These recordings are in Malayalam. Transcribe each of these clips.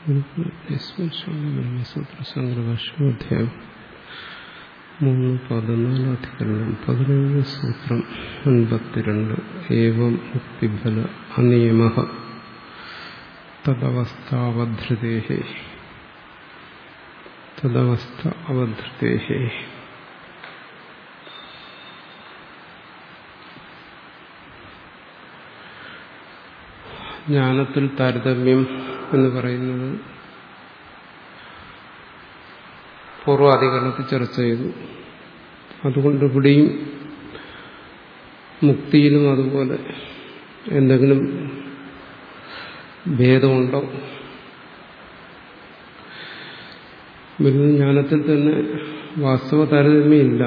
ബ്രഹ്മസൂത്രസംഗ്രഭാഷ്യോധ്യായം മൂന്ന് പതിനാല് അധികരണം പതിനേഴ് സൂത്രം അൻപത്തിരണ്ട് ഏവം മുക്തിഫല അനിയമ തദവസ്ഥാവധൃതേ തദവസ്ഥ അവധൃതേ ജ്ഞാനത്തിൽ താരതമ്യം എന്ന് പറയുന്നത് പൂർവാധികരണത്തിൽ ചർച്ച ചെയ്തു അതുകൊണ്ട് ഇവിടെയും മുക്തിയിലും അതുപോലെ എന്തെങ്കിലും ഭേദമുണ്ടോ വരുന്ന ജ്ഞാനത്തിൽ തന്നെ വാസ്തവ താരതമ്യമില്ല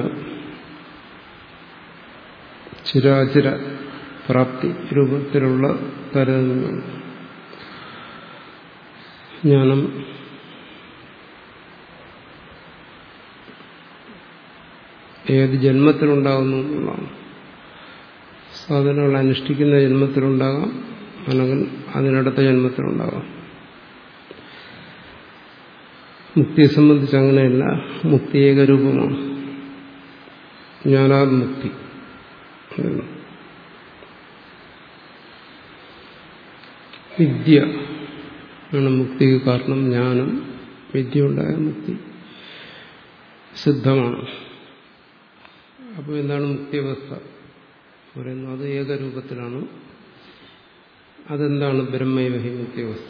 ചിരാചിര പ്രാപ്തി രൂപത്തിലുള്ള താരതമ്യമാണ് ജ്ഞാനം ഏത് ജന്മത്തിലുണ്ടാകുന്നു എന്നുള്ളതാണ് സാധനങ്ങൾ അനുഷ്ഠിക്കുന്ന ജന്മത്തിലുണ്ടാകാം അല്ലെങ്കിൽ അതിനടുത്ത ജന്മത്തിലുണ്ടാകാം മുക്തിയെ സംബന്ധിച്ച് അങ്ങനെയല്ല മുക്തി ഏകരൂപമാണ് ജ്ഞാനാത് മുക്തി വിദ്യ ആണ് മുക്തിക്ക് കാരണം ജ്ഞാനം വിദ്യ ഉണ്ടായ മുക്തി സിദ്ധമാണ് അപ്പോൾ എന്താണ് മുക്തിയവസ്ഥ പറയുന്നത് അത് ഏകരൂപത്തിലാണ് അതെന്താണ് ബ്രഹ്മൈവഹി മുക്തിയവസ്ഥ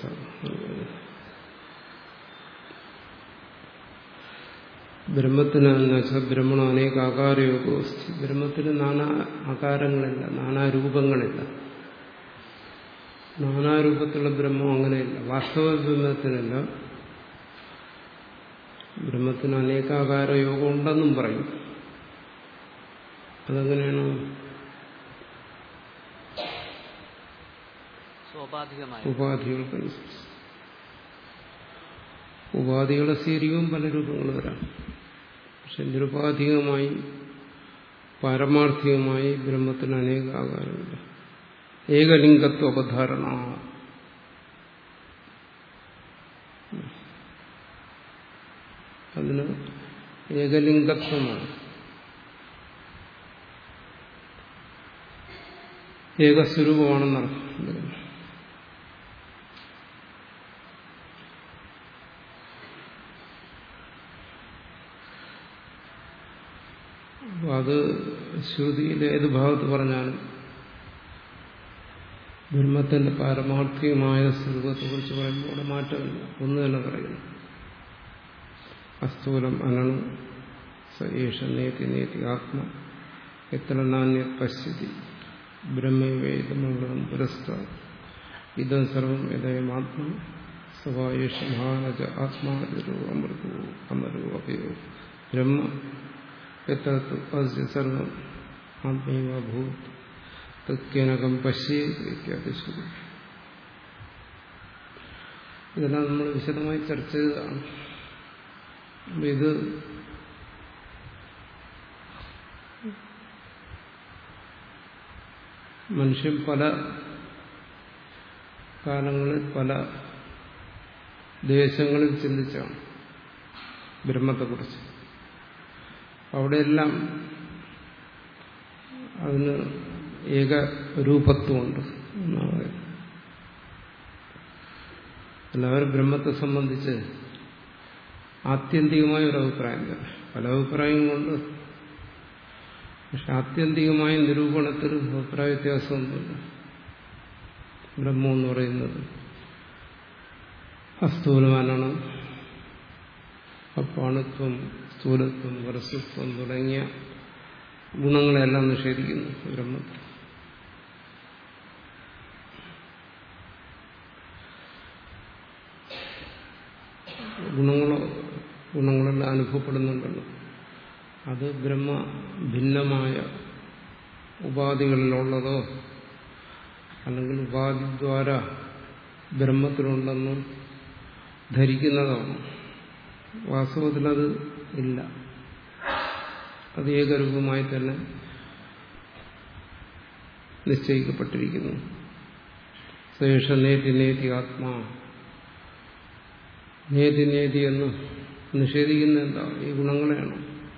ബ്രഹ്മത്തിന് എന്ന് വെച്ചാൽ ബ്രഹ്മണം അനേക ആകാരയോഗോസ്തി ബ്രഹ്മത്തിന് നാനാ ആകാരങ്ങളില്ല നാനാ രൂപങ്ങളില്ല നാനാരൂപത്തിലുള്ള ബ്രഹ്മം അങ്ങനെയില്ല വാസ്തവ ബ്രഹ്മത്തിനല്ല ബ്രഹ്മത്തിന് അനേകാകാര യോഗം ഉണ്ടെന്നും പറയും അതെങ്ങനെയാണ് ഉപാധികൾക്കനുസരിച്ച് ഉപാധികളെ സ്വീകരിക്കും പല രൂപങ്ങൾ വരാം പക്ഷെ നിരുപാധികമായി പാരമാർത്ഥികമായി ബ്രഹ്മത്തിന് അനേക ആകാരമില്ല ഏകലിംഗത്വ അവധാരണ അതിന് ഏകലിംഗത്വമാണ് ഏകസ്വരൂപമാണെന്നർത്ഥം അത് ശ്രുതിയിലെ ഏത് ഭാഗത്ത് പറഞ്ഞാലും ബ്രഹ്മത്തിന്റെ പാരമാർത്ഥികമായ സ്വരൂപത്തെ കുറിച്ച് പറയുമ്പോൾ അവിടെ മാറ്റമില്ല ഒന്ന് തന്നെ പറയുന്നു അസ്ഥൂലം അനണു സയേഷ നേതി നേതി ആത്മ എത്ര നാണ്യ പശ്യതി ബ്രഹ്മവേദമംഗളം പുരസ്കാർ ഇതം സർവം യഥയം ആത്മ സവായേഷ മഹാനജ ആത്മാരോ അമൃതോ അമരോ അഭയോ ബ്രഹ്മ എത്ര സർവം ആത്മീവ ഭൂത് തത്കേനകം പശ്യേത്യാദി ശ്രുതി ഇതെല്ലാം നമ്മൾ വിശദമായി ചർച്ച ചെയ്തതാണ് ഇത് മനുഷ്യൻ പല കാലങ്ങളിൽ പല ദേശങ്ങളിൽ ചിന്തിച്ചാണ് ബ്രഹ്മത്തെക്കുറിച്ച് അവിടെയെല്ലാം അതിന് ഏകരൂപത്വമുണ്ട് എന്നാണ് പറയുന്നത് എല്ലാവരും ബ്രഹ്മത്തെ സംബന്ധിച്ച് ആത്യന്തികമായ ഒരു അഭിപ്രായം തന്നെ പല അഭിപ്രായങ്ങളുണ്ട് പക്ഷെ ആത്യന്തികമായ നിരൂപണത്തിൽ അഭിപ്രായ വ്യത്യാസമൊന്നുമില്ല ബ്രഹ്മം എന്ന് പറയുന്നത് അസ്ഥൂലമാനാണ് അപ്പാണുത്വം സ്ഥൂലത്വം വരസ്വത്വം തുടങ്ങിയ ഗുണങ്ങളെല്ലാം നിഷേധിക്കുന്നു ബ്രഹ്മത്തിൽ ഗുണങ്ങളോ ഗുണങ്ങളെല്ലാം അനുഭവപ്പെടുന്നുണ്ടല്ലോ അത് ബ്രഹ്മ ഭിന്നമായ ഉപാധികളിലുള്ളതോ അല്ലെങ്കിൽ ഉപാധിദ്വാര ബ്രഹ്മത്തിലുണ്ടെന്ന് ധരിക്കുന്നതാണ് വാസ്തവത്തിൽ അത് ഇല്ല അത് ഏകരൂപമായി തന്നെ നിശ്ചയിക്കപ്പെട്ടിരിക്കുന്നു ശേഷ നേതി നേതി ആത്മാ നേതി നേതി എന്ന് നിഷേധിക്കുന്ന എന്താ ഈ ഗുണങ്ങളെയാണ്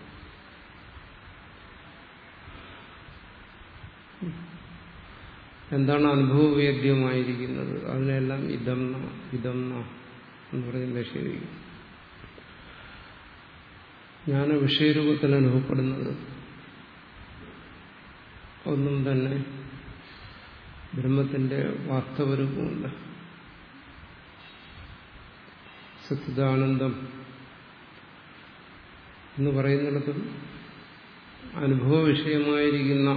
എന്താണ് അനുഭവവേദ്യമായിരിക്കുന്നത് അതിനെല്ലാം ഇതം ഇതം എന്ന് പറഞ്ഞ് നിഷേധിക്കും ജ്ഞാന വിഷയരൂപത്തിൽ അനുഭവപ്പെടുന്നത് ഒന്നും തന്നെ ബ്രഹ്മത്തിന്റെ വാസ്തവരൂപമുണ്ട് സച്ചിദാനന്ദം എന്ന് പറയുന്നിടത്തും അനുഭവ വിഷയമായിരിക്കുന്ന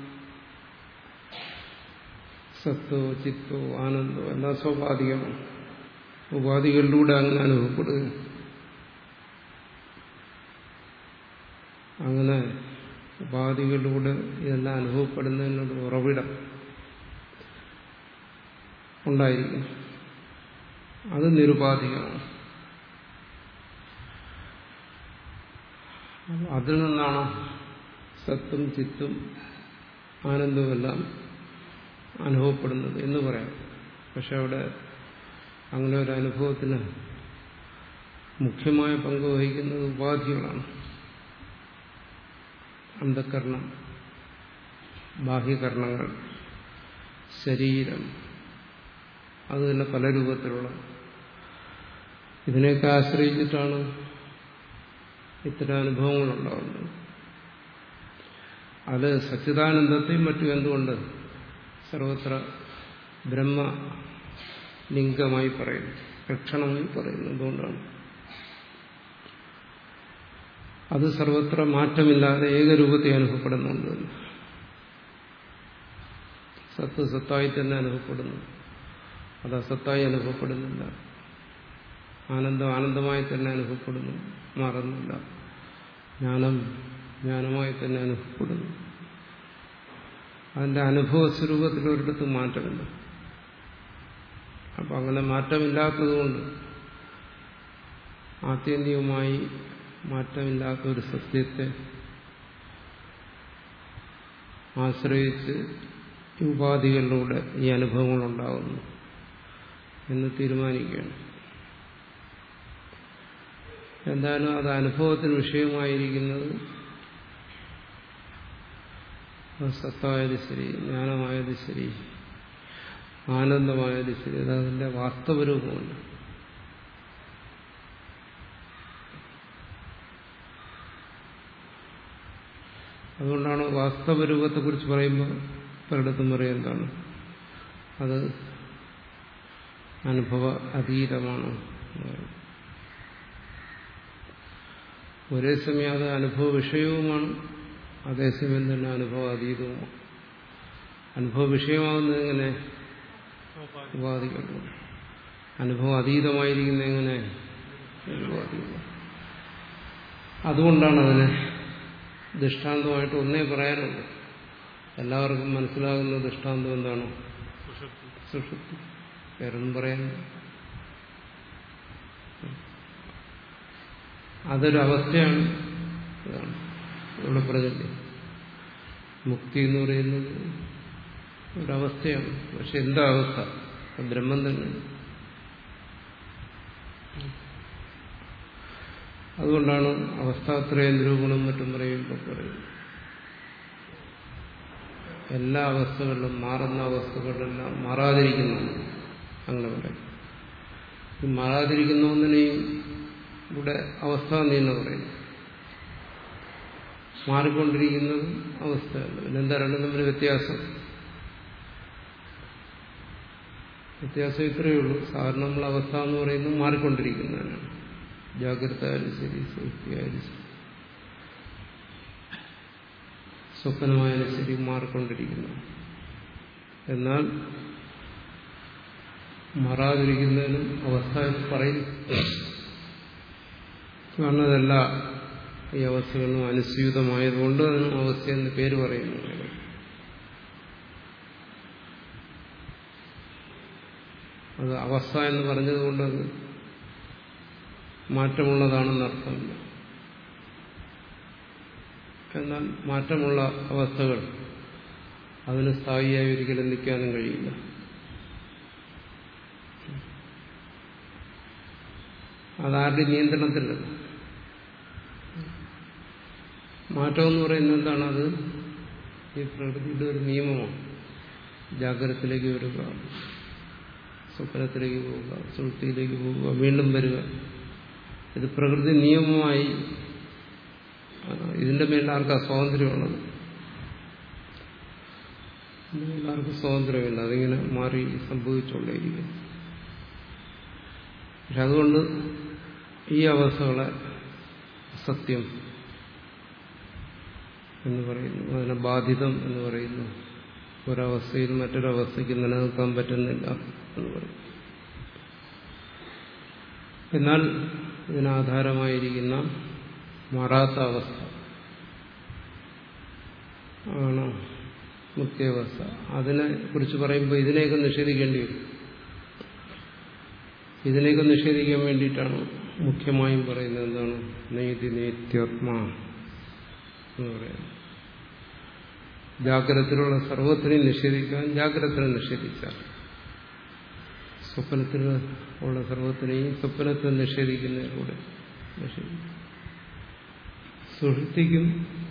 സത്തോ ചിത്തോ ആനന്ദോ എല്ലാം സ്വാഭാവികമാണ് ഉപാധികളിലൂടെ അങ്ങനെ അനുഭവപ്പെടുക അങ്ങനെ ഉപാധികളിലൂടെ ഇതെല്ലാം അനുഭവപ്പെടുന്നതിനൊരു ഉറവിടം ഉണ്ടായിരിക്കും അത് നിരുപാധികമാണ് അതിൽ നിന്നാണ് സത്തും ചിത്തും ആനന്ദവുമെല്ലാം അനുഭവപ്പെടുന്നത് എന്ന് പറയാം പക്ഷെ അവിടെ അങ്ങനെ ഒരു അനുഭവത്തിന് മുഖ്യമായ പങ്ക് വഹിക്കുന്നത് ഉപാധികളാണ് അന്ധകരണം ബാഹ്യകരണങ്ങൾ ശരീരം അത് തന്നെ പല രൂപത്തിലുള്ള ഇതിനെയൊക്കെ ആശ്രയിച്ചിട്ടാണ് ഇത്തരം അനുഭവങ്ങളുണ്ടാകുന്നത് അത് സച്ചിദാനന്ദത്തെയും മറ്റും എന്തുകൊണ്ട് സർവത്ര ബ്രഹ്മലിംഗമായി പറയുന്നു ലക്ഷണമായി പറയുന്നു എന്തുകൊണ്ടാണ് അത് സർവത്ര മാറ്റമില്ലാതെ ഏകരൂപത്തെ അനുഭവപ്പെടുന്നുണ്ട് സത്ത് സത്തായി തന്നെ അനുഭവപ്പെടുന്നു അത് അസത്തായി അനുഭവപ്പെടുന്നില്ല ആനന്ദം ആനന്ദമായി തന്നെ അനുഭവപ്പെടുന്നു മാറുന്നില്ല ജ്ഞാനം ജ്ഞാനമായി തന്നെ അനുഭവപ്പെടുന്നു അതിന്റെ അനുഭവ സ്വരൂപത്തിൽ ഒരിടത്ത് മാറ്റമില്ല അപ്പം അങ്ങനെ മാറ്റമില്ലാത്തതുകൊണ്ട് ആത്യന്തികമായി മാറ്റമില്ലാത്ത ഒരു സത്യത്തെ ആശ്രയിച്ച് ഉപാധികളിലൂടെ ഈ അനുഭവങ്ങൾ ഉണ്ടാകുന്നു എന്ന് തീരുമാനിക്കുകയാണ് എന്തായാലും അത് അനുഭവത്തിന് വിഷയമായിരിക്കുന്നത് സത്തായത് ശരി ജ്ഞാനമായത് ശരി ആനന്ദമായത് ശരി അത് അതിന്റെ വാസ്തവരൂപമുണ്ട് അതുകൊണ്ടാണ് വാസ്തവരൂപത്തെക്കുറിച്ച് പറയുമ്പോൾ പലയിടത്തും പറയും എന്താണ് അത് അനുഭവ അതീതമാണ് ഒരേ സമയം അത് അനുഭവ വിഷയവുമാണ് അതേസമയം തന്നെ അനുഭവ അതീതവുമാണ് അനുഭവ വിഷയമാകുന്നത് എങ്ങനെ ഉപാധികളുണ്ട് അനുഭവം അതീതമായിരിക്കുന്ന എങ്ങനെ അനുഭവാതീതം അതുകൊണ്ടാണ് അതിനെ ദൃഷ്ടാന്തമായിട്ട് ഒന്നേ പറയാനുള്ളൂ എല്ലാവർക്കും മനസ്സിലാകുന്ന ദൃഷ്ടാന്തം എന്താണ് സുഷുപ്തി വേറൊന്നും പറയാൻ അതൊരു അവസ്ഥയാണ് ഇതാണ് ഇവിടെ പറഞ്ഞില്ലേ മുക്തി എന്ന് പറയുന്നത് ഒരവസ്ഥയാണ് പക്ഷെ എന്താ അവസ്ഥ ബ്രഹ്മം തന്നെ അതുകൊണ്ടാണ് അവസ്ഥാത്രയ നിരൂപണം മറ്റും പറയുമ്പോൾ പറയുന്നത് എല്ലാ അവസ്ഥകളിലും മാറുന്ന അവസ്ഥകളിലെല്ലാം മാറാതിരിക്കുന്നു അങ്ങനെ പറയും ഈ മാറാതിരിക്കുന്ന ഒന്നിനെയും ഇവിടെ അവസ്ഥ എന്ന് തന്നെ പറയുന്നു മാറിക്കൊണ്ടിരിക്കുന്നത് അവസ്ഥയല്ല പിന്നെന്താ രണ്ടും തമ്മിൽ വ്യത്യാസം വ്യത്യാസം ഇത്രയേ ഉള്ളൂ സാധാരണ നമ്മൾ അവസ്ഥ എന്ന് പറയുന്നത് മാറിക്കൊണ്ടിരിക്കുന്നതിനാണ് ജാഗ്രത ആയാലും ശരി സുഹൃത്തിയായാലും ശരി സ്വപ്നമായാലും ശരി മാറിക്കൊണ്ടിരിക്കുന്നു എന്നാൽ മാറാതിരിക്കുന്നതിനും അവസ്ഥ എന്ന് പറയും കാരണം അതല്ല ഈ അവസ്ഥകളും അനുസ്യൂതമായതുകൊണ്ട് അതിന് അവസ്ഥ എന്ന് പേര് പറയുന്നു അത് അവസ്ഥ എന്ന് പറഞ്ഞതുകൊണ്ട് അത് മാറ്റമുള്ളതാണെന്ന് അർത്ഥമില്ല എന്നാൽ മാറ്റമുള്ള അവസ്ഥകൾ അതിന് സ്ഥായിയായി ഒരിക്കലും നിൽക്കാനും കഴിയില്ല അതാരുടെ നിയന്ത്രണത്തിലല്ല മാറ്റം എന്ന് പറയുന്നത് എന്താണ് അത് ഈ പ്രകൃതിയുടെ ഒരു നിയമമാണ് ജാഗ്രതത്തിലേക്ക് വരിക സ്വപ്നത്തിലേക്ക് പോവുക സുഹൃത്തിയിലേക്ക് പോവുക വീണ്ടും വരിക ഇത് പ്രകൃതി നിയമമായി ഇതിന്റെ മേലെ ആർക്കാ സ്വാതന്ത്ര്യമുള്ളത് എല്ലാവർക്കും സ്വാതന്ത്ര്യമില്ല അതിങ്ങനെ മാറി സംഭവിച്ചുകൊണ്ടേയിരിക്കും പക്ഷെ അതുകൊണ്ട് ഈ അവസ്ഥകളെ സത്യം എന്ന് പറയുന്നു അതിനെ ബാധിതം എന്ന് പറയുന്നു ഒരവസ്ഥയിൽ മറ്റൊരവസ്ഥയ്ക്ക് നിലനിൽക്കാൻ പറ്റുന്നില്ല എന്ന് പറയും എന്നാൽ ഇതിനാധാരമായിരിക്കുന്ന മാറാത്ത അവസ്ഥ ആണ് മുക്തിയവസ്ഥ അതിനെ കുറിച്ച് പറയുമ്പോൾ ഇതിനെയൊക്കെ നിഷേധിക്കേണ്ടി വരും ഇതിനെയൊക്കെ നിഷേധിക്കാൻ വേണ്ടിയിട്ടാണ് മുഖ്യമായും പറയുന്നത് എന്താണ് നീതി നീത്യാത്മാ എന്ന് പറയുന്നത് ജാഗ്രതത്തിലുള്ള സർവത്തിനെയും നിഷേധിക്കാൻ ജാഗ്രതനെ നിഷേധിച്ചാൽ സ്വപ്നത്തിൽ ഉള്ള സർവത്തിനെയും സ്വപ്നത്തെ നിഷേധിക്കുന്നതിലൂടെ നിഷേധിക്കും സുഹൃത്തിക്കും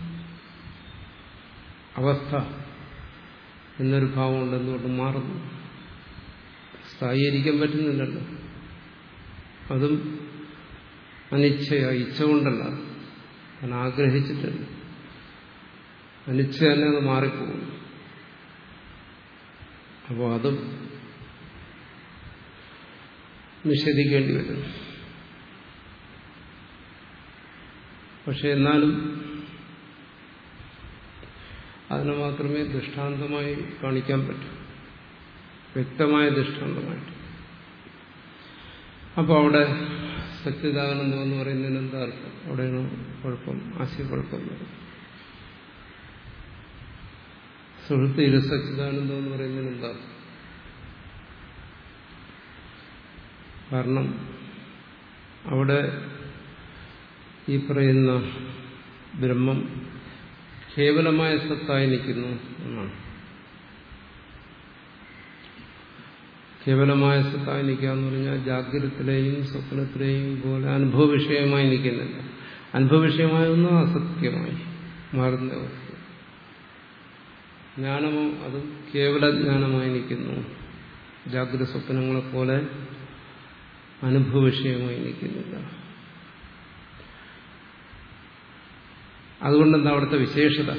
അവസ്ഥ എന്നൊരു ഭാവം ഉണ്ടെന്നുകൊണ്ട് മാറുന്നു സ്ഥായീകരിക്കാൻ പറ്റുന്നില്ലല്ലോ അതും അനിച്ഛയ ഇച്ഛ കൊണ്ടല്ല ഞാൻ ആഗ്രഹിച്ചിട്ടല്ല അനിച്ഛ തന്നെ അത് മാറിപ്പോകും അപ്പോൾ അതും നിഷേധിക്കേണ്ടി വരും പക്ഷെ എന്നാലും അതിനെ മാത്രമേ ദൃഷ്ടാന്തമായി കാണിക്കാൻ പറ്റൂ വ്യക്തമായ ദൃഷ്ടാന്തമായിട്ട് അപ്പോൾ അവിടെ സച്ചിദാനന്ദം എന്ന് പറയുന്നതിന് എന്താ അർത്ഥം അവിടെയാണ് കുഴപ്പം ആശയക്കുഴപ്പം സുഹൃത്തിയിൽ സച്ചിദാനന്ദം എന്ന് പറയുന്നതിന് എന്താ അർത്ഥം കാരണം അവിടെ ഈ പറയുന്ന ബ്രഹ്മം കേവലമായ സത്തായി നിൽക്കുന്നു എന്നാണ് കേവലമായ സത്തായി നിൽക്കുക എന്ന് പറഞ്ഞാൽ ജാഗ്രതത്തിലെയും സ്വപ്നത്തിലെയും പോലെ അനുഭവ വിഷയമായി നിൽക്കുന്നില്ല അനുഭവ വിഷയമായൊന്നും അസത്യമായി മാറുന്ന അവസ്ഥ ജ്ഞാനമോ അതും കേവല ജ്ഞാനമായി നിൽക്കുന്നു ജാഗ്രത സ്വപ്നങ്ങളെ പോലെ അനുഭവ വിഷയമായി നിൽക്കുന്നില്ല അതുകൊണ്ടെന്താ അവിടുത്തെ വിശേഷത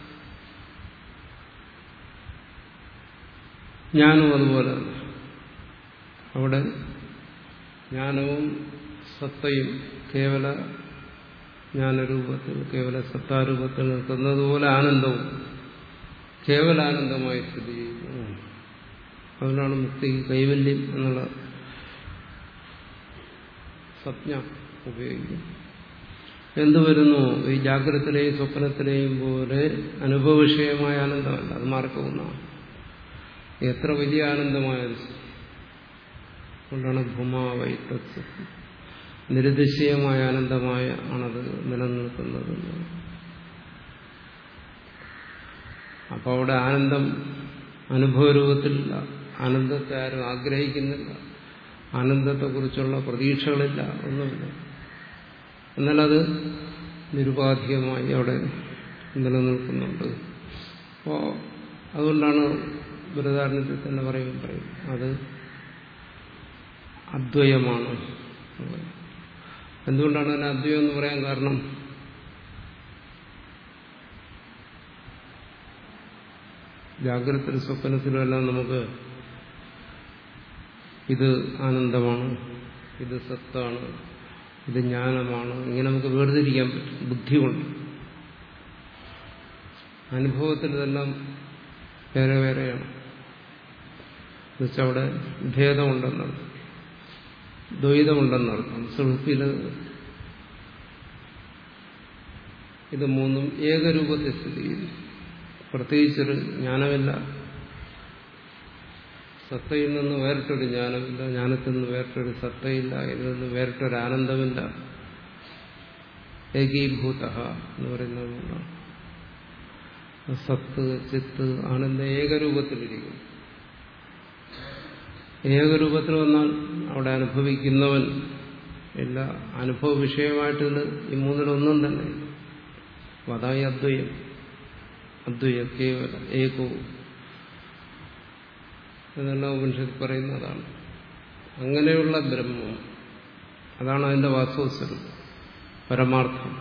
ജ്ഞാനവും അതുപോലെ അവിടെ ജ്ഞാനവും സത്തയും കേവല ജ്ഞാനരൂപത്തിൽ കേവല സത്താരൂപത്തിൽ നിൽക്കുന്നതുപോലെ ആനന്ദവും കേവലാനന്ദമായി സ്ഥിതി ചെയ്യുന്നു അതുകൊണ്ടാണ് മുക്തി കൈവല്യം എന്നുള്ള സജ്ഞ ഉപയോഗിക്കുന്നത് എന്തു വരുന്നു ഈ ജാഗ്രതത്തിലെയും സ്വപ്നത്തിലെയും പോലെ അനുഭവ വിഷയമായ ആനന്ദമല്ല അത് മാറിപ്പോകുന്നതാണ് എത്ര വലിയ ആനന്ദമായത് കൊണ്ടാണ് ഭൂമാവൈത്ത നിരുദ്ദേശീയമായ ആനന്ദമായ ആണത് നിലനിൽക്കുന്നത് അപ്പോൾ അവിടെ ആനന്ദം അനുഭവരൂപത്തിലില്ല ആനന്ദത്തെ ആരും ആഗ്രഹിക്കുന്നില്ല ആനന്ദത്തെക്കുറിച്ചുള്ള പ്രതീക്ഷകളില്ല ഒന്നുമില്ല എന്നാൽ അത് നിരുപാധികമായി അവിടെ നിലനിൽക്കുന്നുണ്ട് അപ്പോൾ അതുകൊണ്ടാണ് ബൃഹദാരണത്തിൽ തന്നെ പറയും പറയും അത് അദ്വയമാണ് എന്തുകൊണ്ടാണ് അതിന് അദ്വയം എന്ന് പറയാൻ കാരണം ജാഗ്രത സ്വപ്നത്തിലും എല്ലാം നമുക്ക് ഇത് ആനന്ദമാണ് ഇത് സത്താണ് ഇത് ജ്ഞാനമാണ് ഇങ്ങനെ നമുക്ക് വേർതിരിക്കാൻ പറ്റും ബുദ്ധി കൊണ്ട് അനുഭവത്തിൽ ഇതെല്ലാം വേറെ വേറെയാണ് എന്നുവെച്ചാൽ അവിടെ ഭേദമുണ്ടെന്നർത്ഥം ദ്വൈതമുണ്ടെന്നർത്ഥം സുഹൃത്തിയിൽ ഇത് മൂന്നും ഏകരൂപത്തിൽ സ്ഥിതി ചെയ്യുന്നു പ്രത്യേകിച്ചൊരു ജ്ഞാനമില്ല സത്തയിൽ നിന്ന് വേറിട്ടൊരു ജ്ഞാനമില്ല ജ്ഞാനത്തിൽ നിന്ന് വേറിട്ടൊരു സത്തയില്ല ഇതിൽ നിന്ന് വേറിട്ടൊരു ആനന്ദമില്ല ഏകീഭൂത എന്ന് പറയുന്നതുകൊണ്ടാണ് സത്ത് ചിത്ത് ആനന്ദ ഏകരൂപത്തിലിരിക്കും ഏകരൂപത്തിൽ വന്നാൽ അവിടെ അനുഭവിക്കുന്നവൻ എല്ലാ അനുഭവ വിഷയമായിട്ട് ഇത് ഈ മൂന്നിലൊന്നും തന്നെ അപ്പൊ അതാണ് ഈ അദ്വയം അദ്വയ കേവല ഏകവും ഇതെല്ലാം ഉപനിഷത്ത് പറയുന്നതാണ് അങ്ങനെയുള്ള ബ്രഹ്മം അതാണ് അതിന്റെ വാസ്തവസ്വരം പരമാർത്ഥം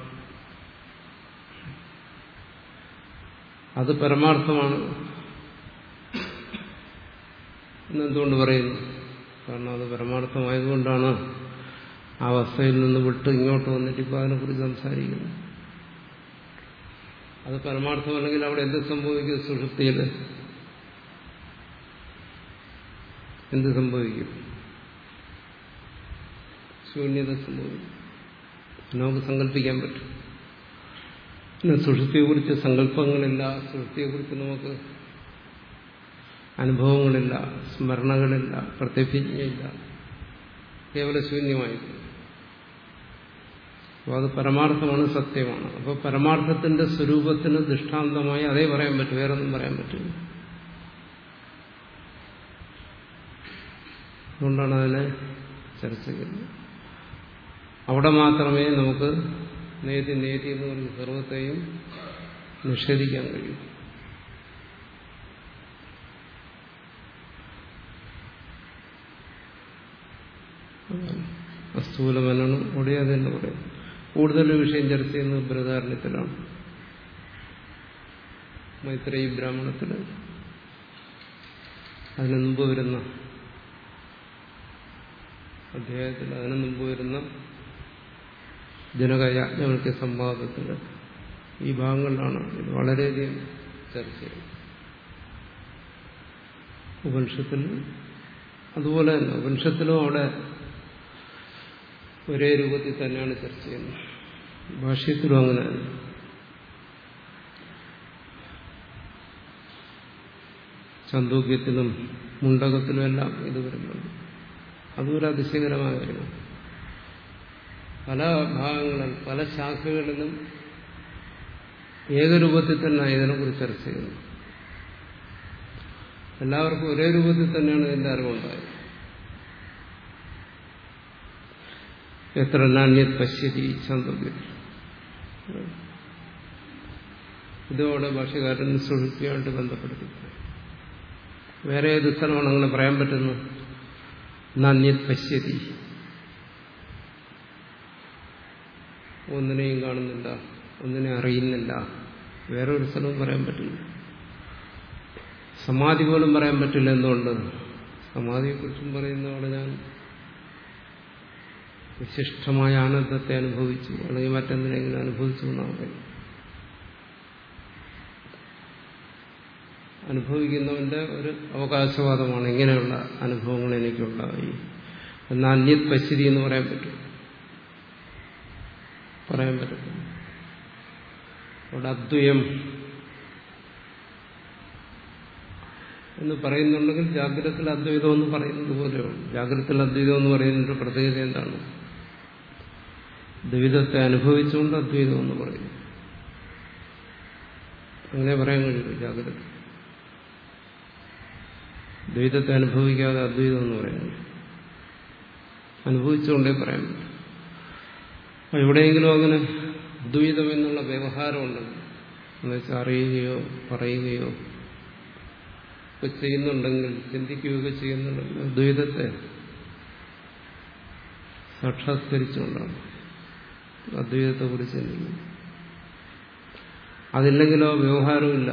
അത് പരമാർത്ഥമാണ് എന്നെന്തുകൊണ്ട് പറയുന്നു കാരണം അത് പരമാർത്ഥമായതുകൊണ്ടാണ് ആ അവസ്ഥയിൽ നിന്ന് വിട്ട് ഇങ്ങോട്ട് വന്നിട്ട് ഇപ്പോൾ അതിനെക്കുറിച്ച് സംസാരിക്കുന്നു അത് പരമാർത്ഥമല്ലെങ്കിൽ അവിടെ എന്ത് സംഭവിക്കും സുഷുപ്തിയിൽ എന്ത് സംഭവിക്കും ശൂന്യത സംഭവിക്കും നമുക്ക് സങ്കല്പിക്കാൻ പറ്റും പിന്നെ സുഷുപ്തിയെക്കുറിച്ച് സങ്കല്പങ്ങളില്ല സുഷുപ്തിയെക്കുറിച്ച് നമുക്ക് അനുഭവങ്ങളില്ല സ്മരണകളില്ല പ്രത്യഭിജ്ഞയില്ല കേവല ശൂന്യമായിരിക്കും അപ്പോൾ അത് പരമാർത്ഥമാണ് സത്യമാണ് അപ്പോൾ പരമാർത്ഥത്തിന്റെ സ്വരൂപത്തിന് ദൃഷ്ടാന്തമായി അതേ പറയാൻ പറ്റും വേറൊന്നും പറയാൻ പറ്റില്ല അതുകൊണ്ടാണ് അതിനെ ചർച്ച ചെയ്യുന്നത് അവിടെ മാത്രമേ നമുക്ക് നേതി നേതി എന്ന് പറഞ്ഞ സർവത്തെയും നിഷേധിക്കാൻ കഴിയും അസ്ഥൂലമനാണ് അവിടെ അത് തന്നെ പറയും കൂടുതൽ വിഷയം ചർച്ച ചെയ്യുന്നത് ബൃഹദാരണ്യത്തിലാണ് മൈത്രേയി ബ്രാഹ്മണത്തിൽ അതിന് മുമ്പ് വരുന്ന അധ്യായത്തിൽ അതിന് മുമ്പ് വരുന്ന ജനകയാജ്ഞവൽക്യ സംവാദത്തിൽ ഈ ഭാഗങ്ങളിലാണ് ഇത് വളരെയധികം ചർച്ച ചെയ്യുന്നത് ഉപനിഷത്തിൽ അതുപോലെ തന്നെ ഉപനിഷത്തിലും അവിടെ ഒരേ രൂപത്തിൽ തന്നെയാണ് ചർച്ച ചെയ്യുന്നത് ഭാഷ്യത്തിലും അങ്ങനെ ചന്തോക്യത്തിലും മുണ്ടകത്തിലും എല്ലാം ഇത് വരുന്നുണ്ട് അതൊരു അതിശയകരമായ കാര്യമാണ് പല ഭാഗങ്ങളിൽ പല ശാഖകളിലും ഏകരൂപത്തിൽ തന്നെ ഇതിനെക്കുറിച്ച് ചർച്ച ചെയ്യുന്നു എല്ലാവർക്കും ഒരേ രൂപത്തിൽ തന്നെയാണ് ഇതിന്റെ അറിവുണ്ടായത് എത്ര നാണ്യത് പശ്യതി ചന്ദ്രഗതി ഇതോടെ ഭാഷകാരൻ സുഹൃത്തിയായിട്ട് ബന്ധപ്പെടുത്തി വേറെ ഏത് സ്ഥലമാണ് അങ്ങനെ പറയാൻ പറ്റുന്നു നാണ്യത് പശ്യതി ഒന്നിനെയും കാണുന്നില്ല ഒന്നിനെ അറിയുന്നില്ല വേറെ ഒരു സ്ഥലവും പറയാൻ പറ്റില്ല സമാധി പോലും പറയാൻ പറ്റില്ല എന്തുകൊണ്ട് സമാധിയെക്കുറിച്ചും പറയുന്നതോടെ ഞാൻ വിശിഷ്ടമായ ആനന്ദത്തെ അനുഭവിച്ചു അല്ലെങ്കിൽ മറ്റെന്തിനെങ്കിലും അനുഭവിച്ചു എന്നാണ് പറയുന്നത് അനുഭവിക്കുന്നവന്റെ ഒരു അവകാശവാദമാണ് ഇങ്ങനെയുള്ള അനുഭവങ്ങൾ എനിക്കുണ്ടായി എന്നാൽ അന്യത് പശ്യതി എന്ന് പറയാൻ പറ്റും പറയാൻ പറ്റത്തില്ല അവിടെ അദ്വയം എന്ന് പറയുന്നുണ്ടെങ്കിൽ ജാഗ്രതത്തിൽ അദ്വൈതം എന്ന് പറയുന്നത് പോലെയാണ് ജാഗ്രതത്തിൽ അദ്വൈതം എന്ന് പറയുന്നതിന്റെ പ്രത്യേകത എന്താണ് ദ്വൈതത്തെ അനുഭവിച്ചുകൊണ്ട് അദ്വൈതം എന്ന് പറയുന്നു അങ്ങനെ പറയാൻ കഴിയുള്ളൂ ജാഗ്രത ദ്വൈതത്തെ അനുഭവിക്കാതെ അദ്വൈതം എന്ന് പറയുന്നു അനുഭവിച്ചുകൊണ്ടേ പറയാൻ പറ്റും അപ്പൊ എവിടെയെങ്കിലും അങ്ങനെ ദ്വൈതം എന്നുള്ള വ്യവഹാരമുണ്ടെങ്കിൽ എന്നുവെച്ചാൽ അറിയുകയോ പറയുകയോ ഒക്കെ ചെയ്യുന്നുണ്ടെങ്കിൽ ചിന്തിക്കുകയൊക്കെ ചെയ്യുന്നുണ്ടെങ്കിൽ ദ്വൈതത്തെ സാക്ഷാത്കരിച്ചുകൊണ്ടാണ് അദ്വൈതത്തെ കുറിച്ച് ചിന്തിക്കുന്നത് അതില്ലെങ്കിലോ വ്യവഹാരമില്ല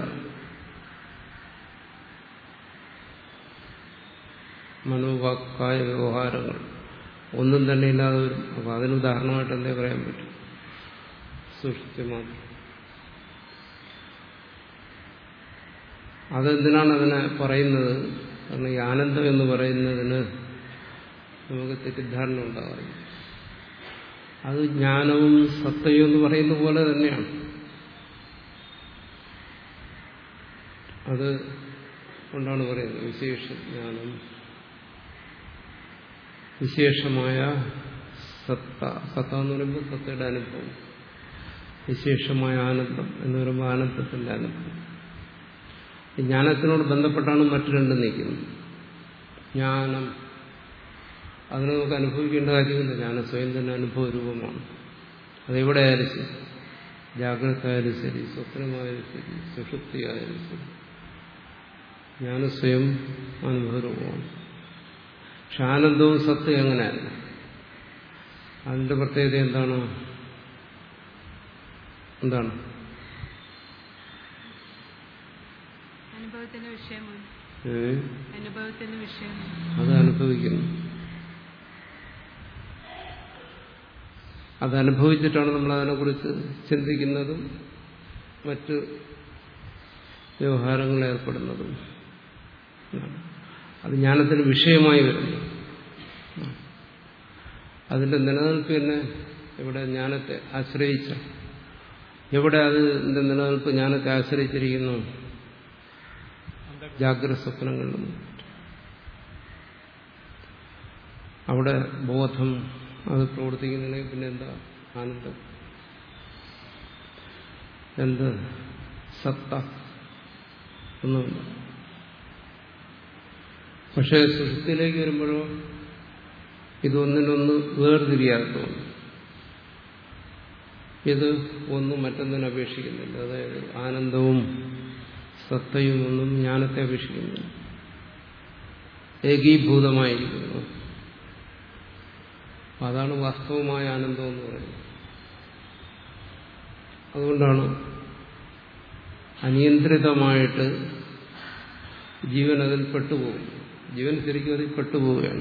മനോവാക്കായ വ്യവഹാരങ്ങൾ ഒന്നും തന്നെ ഇല്ലാതെ വരും അപ്പൊ അതിന് ഉദാഹരണമായിട്ട് എന്തേ പറയാൻ പറ്റും സൂക്ഷിച്ച് മാത്രം അതെന്തിനാണ് അതിനെ പറയുന്നത് കാരണം ഈ ആനന്ദം എന്ന് പറയുന്നതിന് നമുക്ക് തെറ്റിദ്ധാരണ ഉണ്ടാകാറില്ല അത് ജ്ഞാനവും സത്തയും എന്ന് പറയുന്ന പോലെ തന്നെയാണ് അത് കൊണ്ടാണ് പറയുന്നത് വിശേഷ ജ്ഞാനം വിശേഷമായ സത്ത സത്ത എന്ന് പറയുമ്പോൾ സത്തയുടെ അനുഭവം വിശേഷമായ ആനന്ദം എന്ന് പറയുമ്പോൾ ആനന്ദത്തിന്റെ അനുഭവം ഈ ജ്ഞാനത്തിനോട് ബന്ധപ്പെട്ടാണ് മറ്റു രണ്ടും നിൽക്കുന്നത് ജ്ഞാനം അതിനെ നമുക്ക് അനുഭവിക്കേണ്ട കാര്യമില്ല ജ്ഞാനം സ്വയം തന്നെ അനുഭവ രൂപമാണ് അതെവിടെ ആയാലും ശരി ജാഗ്രത ആയാലും ശരി സ്വപ്നമായാലും ശരി സുഷുപ്തി ആയാലും ശരി ജ്ഞാനം സ്വയം അനുഭവ രൂപമാണ് പക്ഷെ ആനന്ദവും സത്ത് എങ്ങനെയല്ല അതിന്റെ പ്രത്യേകത എന്താണ് എന്താണ് അനുഭവത്തിന്റെ വിഷയമാണ് ഏ? അനുഭവത്തിന്റെ വിഷയമാണ് അത് അനുഭവിക്കുന്നു അത് അനുഭവിച്ചിട്ടാണ് നമ്മൾ അതിനെക്കുറിച്ച് ചിന്തിക്കുന്നതും മറ്റ് വ്യവഹാരങ്ങളിൽ ഏർപ്പെടുന്നതും എന്നാണ്. അത് ജ്ഞാനത്തിന് വിഷയമായി വരുന്നു അതിന്റെ നിലനിൽപ്പ് തന്നെ ഇവിടെ ജ്ഞാനത്തെ ആശ്രയിച്ച എവിടെ അതിന്റെ നിലനിൽപ്പ് ജ്ഞാനത്തെ ആശ്രയിച്ചിരിക്കുന്നു ജാഗ്രത സ്വപ്നങ്ങളിലും അവിടെ ബോധം അത് പ്രവർത്തിക്കുന്നില്ലെങ്കിൽ പിന്നെ എന്താ ആനന്ദം എന്ത് സത്ത ഒന്നുമില്ല പക്ഷേ സുഷുപ്തിയിലേക്ക് വരുമ്പോഴോ ഇതൊന്നിനൊന്ന് വേർതിരിയാതെ തോന്നും ഇത് ഒന്നും മറ്റൊന്നിനെ അപേക്ഷിക്കുന്നില്ല അതായത് ആനന്ദവും സത്തയും ഒന്നും ജ്ഞാനത്തെ അപേക്ഷിക്കുന്നില്ല ഏകീഭൂതമായിരിക്കുന്നു അതാണ് വാസ്തവമായ ആനന്ദം എന്ന് പറയുന്നത് അതുകൊണ്ടാണ് അനിയന്ത്രിതമായിട്ട് ജീവൻ അതിൽ പെട്ടുപോകും ജീവൻ ശരിക്കും അതിൽ പെട്ടുപോവുകയാണ്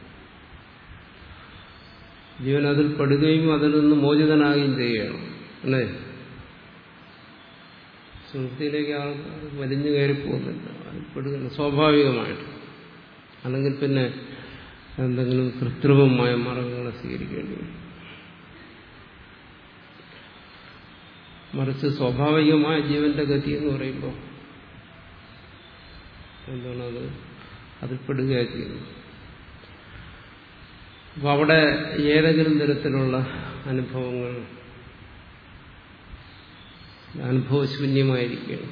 ജീവൻ അതിൽ പെടുകയും അതിൽ നിന്ന് മോചിതനാകുകയും ചെയ്യുകയാണ് അല്ലേ സുഹൃത്തിയിലേക്ക് ആൾ വലിഞ്ഞു കയറി പോകുന്നില്ല അതിൽ പെടുകയാണ് സ്വാഭാവികമായിട്ട് അല്ലെങ്കിൽ പിന്നെ എന്തെങ്കിലും കൃത്രിമമായ മാർഗങ്ങളെ സ്വീകരിക്കേണ്ടി വരും മറിച്ച് സ്വാഭാവികമായ ജീവന്റെ ഗതി എന്ന് പറയുമ്പോൾ എന്താണ് അത് അതിൽ പെടുകയാണ് ചെയ്യുന്നത് അപ്പൊ അവിടെ ഏതെങ്കിലും തരത്തിലുള്ള അനുഭവങ്ങൾ അനുഭവശൂന്യമായിരിക്കുകയാണ്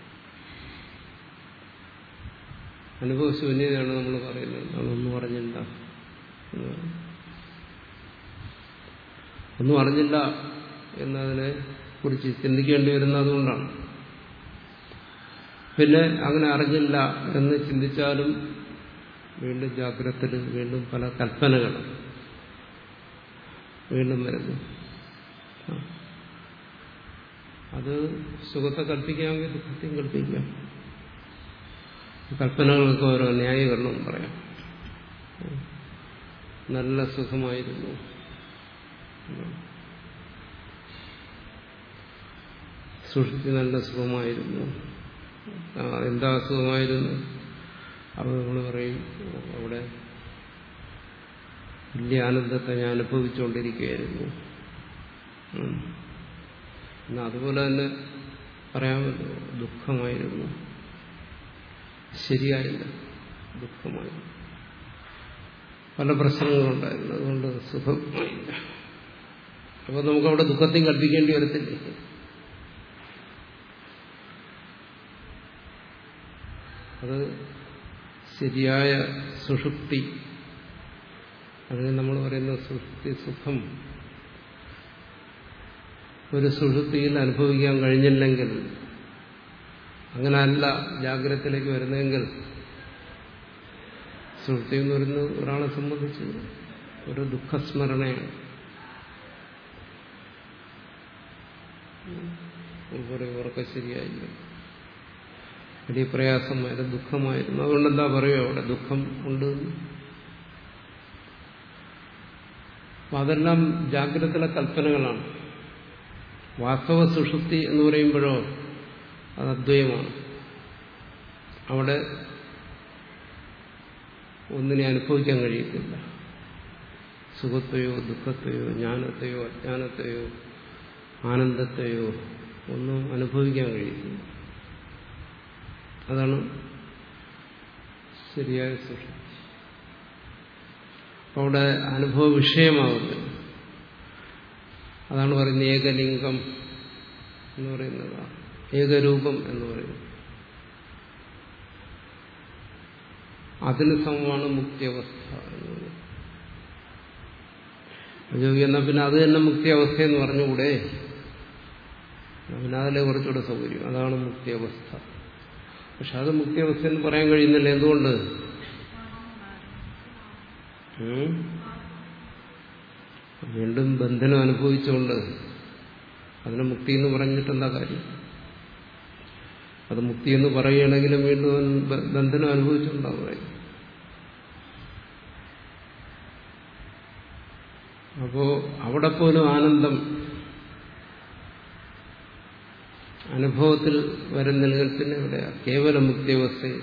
അനുഭവശൂന്യതയാണ് നമ്മൾ പറയുന്നത് അതൊന്നും അറിഞ്ഞില്ല എന്ന് പറയും. ഒന്നും അറിഞ്ഞില്ല എന്നതിനെ കുറിച്ച് ചിന്തിക്കേണ്ടി വരുന്നത് അതുകൊണ്ടാണ് പിന്നെ അങ്ങനെ അറിഞ്ഞില്ല എന്ന് ചിന്തിച്ചാലും വീണ്ടും ജാഗ്രതത്തിൽ വീണ്ടും പല കൽപ്പനകൾ വീണ്ടും വരുന്നു ആ. അത് സുഖത്തെ കൽപ്പിക്കാമെങ്കിൽ ദുഃഖത്തെയും കൽപ്പിക്കാം കൽപ്പനകൾക്ക് ഓരോ ന്യായീകരണം പറയാം നല്ല സുഖമായിരുന്നു സുഷുപ്തി നല്ല സുഖമായിരുന്നു ആ, എന്താ സുഖമായിരുന്നു അപ്പോൾ നമ്മൾ പറയും അവിടെ വലിയ ആനന്ദത്തെ ഞാൻ അനുഭവിച്ചുകൊണ്ടിരിക്കുകയായിരുന്നു ഉം. എന്നാ അതുപോലെ തന്നെ പറയാമല്ലോ ദുഃഖമായിരുന്നു ശരിയായില്ല ദുഃഖമായിരുന്നു പല പ്രശ്നങ്ങളുണ്ടായിരുന്നു അതുകൊണ്ട് സുഖമായില്ല അപ്പോൾ നമുക്കവിടെ ദുഃഖത്തെയും കൽപ്പിക്കേണ്ടി വരത്തില്ല അത് ശരിയായ സുഷുപ്തി അതിന് നമ്മൾ പറയുന്ന സുഷുപ്തി സുഖം ഒരു സുഷുപ്തിയിൽ അനുഭവിക്കാൻ കഴിഞ്ഞില്ലെങ്കിൽ അങ്ങനല്ല ജാഗ്രതത്തിലേക്ക് വരുന്നതെങ്കിൽ സുഷുപ്തി എന്ന് പറയുന്നത് ഒരാളെ സംബന്ധിച്ച് ഒരു ദുഃഖസ്മരണയാണ് പറയും ഉറക്കം ശരിയായില്ല വലിയ പ്രയാസമായിരുന്നു ദുഃഖമായിരുന്നു അതുകൊണ്ട് എന്താ പറയുക അവിടെ ദുഃഖം ഉണ്ട് എന്ന്. അപ്പൊ അതെല്ലാം ജാഗ്രതയിലെ കൽപ്പനകളാണ് വാസ്തവ സുഷുപ്തി എന്ന് പറയുമ്പോഴോ അത് അദ്വൈതമാണ് അവിടെ ഒന്നിനെ അനുഭവിക്കാൻ കഴിയത്തില്ല സുഖത്തെയോ ദുഃഖത്തെയോ ജ്ഞാനത്തെയോ അജ്ഞാനത്തെയോ ആനന്ദത്തെയോ ഒന്നും അനുഭവിക്കാൻ കഴിയത്തില്ല അതാണ് ശരിയായ സുഷുപ്തി അപ്പൊ അവിടെ അനുഭവ വിഷയമാകുന്നത് അതാണ് പറയുന്നത് ഏകലിംഗം എന്ന് പറയുന്നത് ഏകരൂപം എന്ന് പറയുന്നത് അതിന് സമമാണ് മുക്തിയവസ്ഥ എന്ന് പറയുന്നത് യോഗി എന്നാൽ പിന്നെ അത് തന്നെ മുക്തി അവസ്ഥ എന്ന് പറഞ്ഞുകൂടെ പിന്നെ അതിലെ കുറച്ചുകൂടെ സൗകര്യം അതാണ് മുക്തി അവസ്ഥ പക്ഷെ അത് മുക്തി അവസ്ഥ എന്ന് പറയാൻ കഴിയുന്നില്ല എന്തുകൊണ്ട് ഉം? വീണ്ടും ബന്ധനം അനുഭവിച്ചുകൊണ്ട് അതിനെ മുക്തി എന്ന് പറഞ്ഞിട്ട് എന്താ കാര്യം അത് മുക്തി എന്ന് പറയുകയാണെങ്കിലും വീണ്ടും അവൻ ബ- ബന്ധനം അനുഭവിച്ചുകൊണ്ടാണ് പറയുന്നത് അപ്പോ അവിടെ പോലും ആനന്ദം അനുഭവത്തിൽ വരുന്നില്ലെങ്കിൽ പിന്നെ ഇവിടെ കേവല മുക്തിയവസ്ഥയിൽ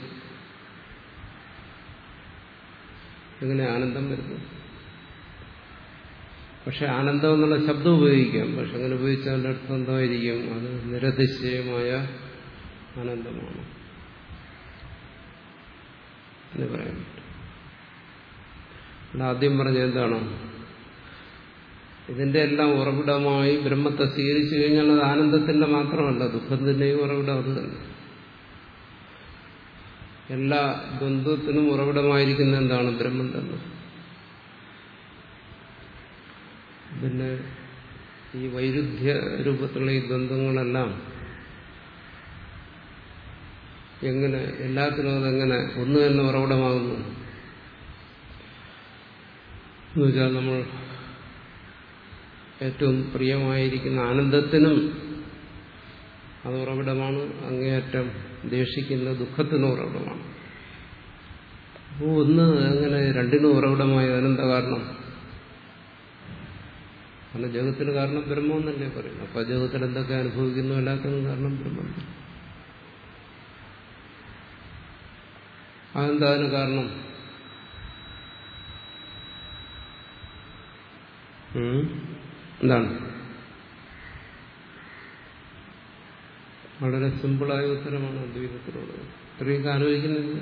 എങ്ങനെ ആനന്ദം വരുന്നു പക്ഷെ ആനന്ദം എന്നുള്ള ശബ്ദം ഉപയോഗിക്കാം പക്ഷെ അങ്ങനെ ഉപയോഗിച്ചാൽ അതിന്റെ അർത്ഥം എന്തായിരിക്കും അത് നിരതിശയമായ ആനന്ദമാണ് എന്ന് പറയാൻ പറ്റും ഇവിടെ ആദ്യം പറഞ്ഞ എന്താണ് ഇതിന്റെ എല്ലാം ഉറവിടമായി ബ്രഹ്മത്തെ സ്വീകരിച്ചു കഴിഞ്ഞാൽ അത് ആനന്ദത്തിന്റെ മാത്രമല്ല ദുഃഖത്തിന്റെയും ഉറവിടം അത് തന്നെ എല്ലാ ദ്വന്ദ്വത്തിനും ഉറവിടമായിരിക്കുന്ന എന്താണ് ബ്രഹ്മം തന്നെ പിന്നെ ഈ വൈരുദ്ധ്യ രൂപത്തിലുള്ള ഈ ദ്വന്ദ്ങ്ങളെല്ലാം എങ്ങനെ എല്ലാത്തിനും അതെങ്ങനെ ഒന്ന് തന്നെ ഉറവിടമാകുന്നു എന്നുവെച്ചാൽ നമ്മൾ ഏറ്റവും പ്രിയമായിരിക്കുന്ന ആനന്ദത്തിനും അത് ഉറവിടമാണ് അങ്ങേയറ്റം ദേഷിക്കുന്ന ദുഃഖത്തിനും ഉറവിടമാണ് അപ്പോൾ ഒന്ന് അങ്ങനെ രണ്ടിനും ഉറവിടമായ അതിനെന്താ കാരണം കാരണം ജഗത്തിന് കാരണം ബ്രഹ്മം എന്നല്ലേ പറയുന്നത് അപ്പൊ ജഗത്തിൽ എന്തൊക്കെ അനുഭവിക്കുന്നു എല്ലാത്തിനും കാരണം ബ്രഹ്മം തന്നെ. അതെന്താ അതിന് കാരണം ഉം? എന്താണ് വളരെ സിമ്പിളായ ഉത്തരമാണ് അദ്വൈതത്തിലുള്ളത് ഇത്രയൊക്കെ ആലോചിക്കുന്നില്ല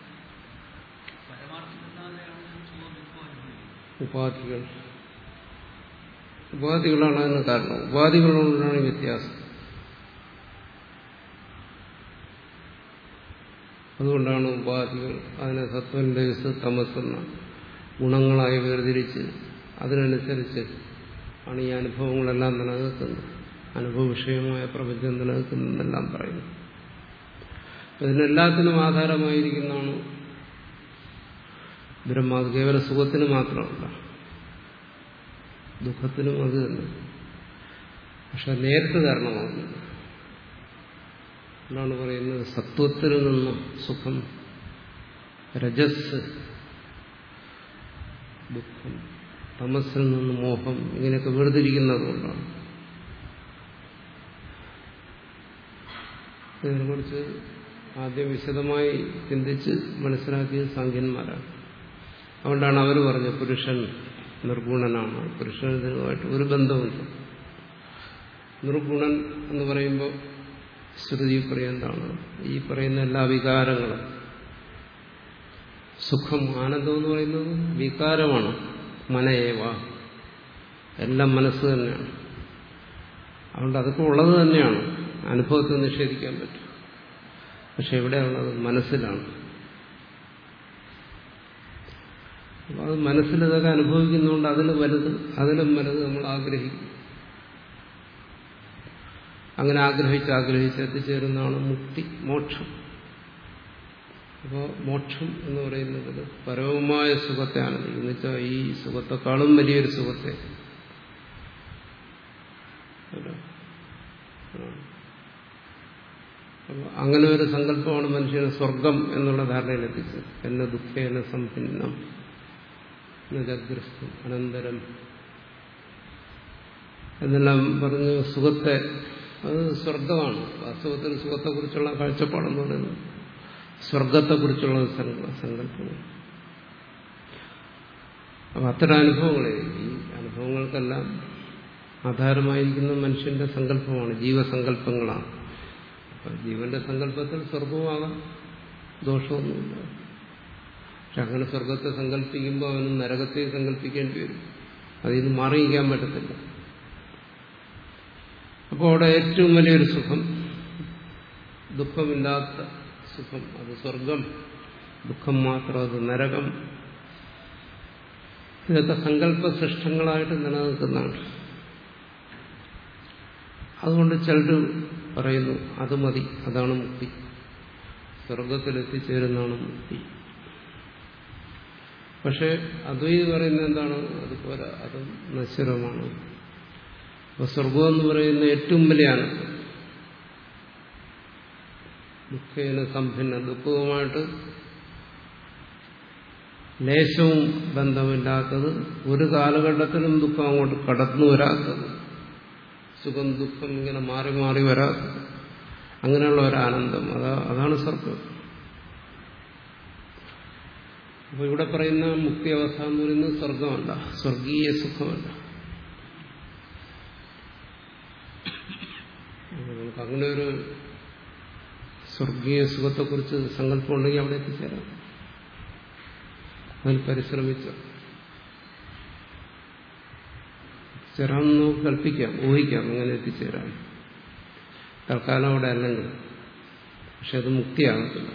ഉപാധികൾ ഉപാധികളാണ് അതിന് കാരണം ഉപാധികളോടാണ് ഈ വ്യത്യാസം അതുകൊണ്ടാണ് ഉപാധികൾ അതിനെ സത്വം രജസ് തമസ് എന്ന ഗുണങ്ങളായി വേർതിരിച്ച് അതിനനുസരിച്ച് ആണ് ഈ അനുഭവങ്ങളെല്ലാം നിലനിൽക്കുന്നത് അനുഭവ വിഷയമായ പ്രപഞ്ചം നിലനിൽക്കുന്നതെന്നെല്ലാം പറയുന്നു അപ്പൊ ഇതിനെല്ലാത്തിനും ആധാരമായിരിക്കുന്നതാണ് ബ്രഹ്മ അത് കേവല സുഖത്തിന് മാത്രമല്ല ദുഃഖത്തിനും അത് തന്നെ പക്ഷെ നേരിട്ട് കാരണമാകുന്നില്ല എന്നാണ് പറയുന്നത് സത്വത്തിൽ നിന്ന് സുഖം രജസ് ദുഃഖം തമസിൽ നിന്ന് മോഹം ഇങ്ങനെയൊക്കെ വേർതിരിക്കുന്നതുകൊണ്ടാണ് ഇതിനെക്കുറിച്ച് ആദ്യം വിശദമായി ചിന്തിച്ച് മനസ്സിലാക്കിയത് സാഖ്യന്മാരാണ് അതുകൊണ്ടാണ് അവർ പറഞ്ഞത് പുരുഷൻ നിർഗുണനാണ് പുരുഷനുമായിട്ട് ഒരു ബന്ധമില്ല നിർഗുണൻ എന്ന് പറയുമ്പോൾ ശ്രുതി പറയുന്നതാണ് ഈ പറയുന്ന എല്ലാ വികാരങ്ങളും സുഖം ആനന്ദം എന്ന് പറയുന്നത് വികാരമാണ് മനയേവ എല്ലാം മനസ്സ് തന്നെയാണ് അതുകൊണ്ട് അതൊക്കെ ഉള്ളത് തന്നെയാണ് അനുഭവത്തെ നിഷേധിക്കാൻ പറ്റും പക്ഷെ എവിടെയുള്ളത് മനസ്സിലാണ് അപ്പൊ അത് മനസ്സിൽ ഇതൊക്കെ അനുഭവിക്കുന്നതുകൊണ്ട് അതിൽ വലുത് അതിലും വലുത് നമ്മൾ ആഗ്രഹിക്കും അങ്ങനെ ആഗ്രഹിച്ച് ആഗ്രഹിച്ച് എത്തിച്ചേരുന്നതാണ് മുക്തി മോക്ഷം അപ്പോൾ മോക്ഷം എന്ന് പറയുന്നത് പരമമായ സുഖത്തെ ആനന്ദിക്കും എന്ന് വെച്ചാൽ ഈ സുഖത്തെക്കാളും വലിയൊരു സുഖത്തെ അപ്പോൾ അങ്ങനെ ഒരു സങ്കല്പമാണ് മനുഷ്യന് സ്വർഗം എന്നുള്ള ധാരണയിലെത്തിച്ചത് എന്ന ദുഃഖേന സംഭിന്നം നജഗ്രസ്തം അനന്തരം എന്നെല്ലാം പറഞ്ഞ് സുഖത്തെ അത് സ്വർഗമാണ് വാസ്തവത്തിൽ സുഖത്തെക്കുറിച്ചുള്ള കാഴ്ചപ്പാടെന്ന് പറയുന്നത് സ്വർഗത്തെക്കുറിച്ചുള്ള സങ്കല്പമാണ് അപ്പം അത്തരം അനുഭവങ്ങളെ ഈ അനുഭവങ്ങൾക്കെല്ലാം ആധാരമായിരിക്കുന്ന മനുഷ്യന്റെ സങ്കല്പമാണ് ജീവസങ്കല്പങ്ങളാണ് അപ്പം ജീവന്റെ സങ്കല്പത്തിൽ സ്വർഗമാകാം ദോഷമൊന്നുമില്ല പക്ഷെ അങ്ങനെ സ്വർഗത്തെ സങ്കല്പിക്കുമ്പോൾ അവന് നരകത്തെ സങ്കല്പിക്കേണ്ടി വരും അതിൽ നിന്ന് മാറിയിക്കാൻ പറ്റത്തില്ല അപ്പോൾ അവിടെ ഏറ്റവും വലിയൊരു സുഖം ദുഃഖമില്ലാത്ത സുഖം അത് സ്വർഗം ദുഃഖം മാത്രം അത് നരകം ഇതൊക്കെ സങ്കല്പ സൃഷ്ടങ്ങളായിട്ട് നിലനിൽക്കുന്നതാണ് അതുകൊണ്ട് ചിലർ പറയുന്നു അത് മതി അതാണ് മുക്തി സ്വർഗത്തിൽ എത്തിച്ചേരുന്നതാണ് മുക്തി പക്ഷെ അദ്വൈത് പറയുന്നത് എന്താണ് അത് പോരാ അത് നശ്വരമാണ് അപ്പൊ സ്വർഗം എന്ന് പറയുന്ന ഏറ്റവും വലിയ ആനന്ദം ദുഃഖേന സംഭിന്ന ദുഃഖവുമായിട്ട് ലേശവും ബന്ധമില്ലാത്തത് ഒരു കാലഘട്ടത്തിലും ദുഃഖം അങ്ങോട്ട് കടന്നു വരാത്തത് സുഖം ദുഃഖം ഇങ്ങനെ മാറി മാറി വരാത്തത് അങ്ങനെയുള്ള ഒരു ആനന്ദം അതാ അതാണ് സ്വർഗം അപ്പൊ ഇവിടെ പറയുന്ന മുക്തി അവസ്ഥ എന്ന് പറയുന്നത് സ്വർഗമല്ല സ്വർഗീയ സുഖമല്ല നമുക്ക് അങ്ങനെ ഒരു സ്വർഗീയ സുഖത്തെക്കുറിച്ച് സങ്കല്പം ഉണ്ടെങ്കിൽ അവിടെ എത്തിച്ചേരാം അതിൽ പരിശ്രമിച്ച എത്തിച്ചേരാമെന്ന് നമുക്ക് കൽപ്പിക്കാം ഊഹിക്കാം അങ്ങനെ എത്തിച്ചേരാം തൽക്കാലം അവിടെ അല്ലെങ്കിൽ പക്ഷെ അത് മുക്തിയാകത്തില്ല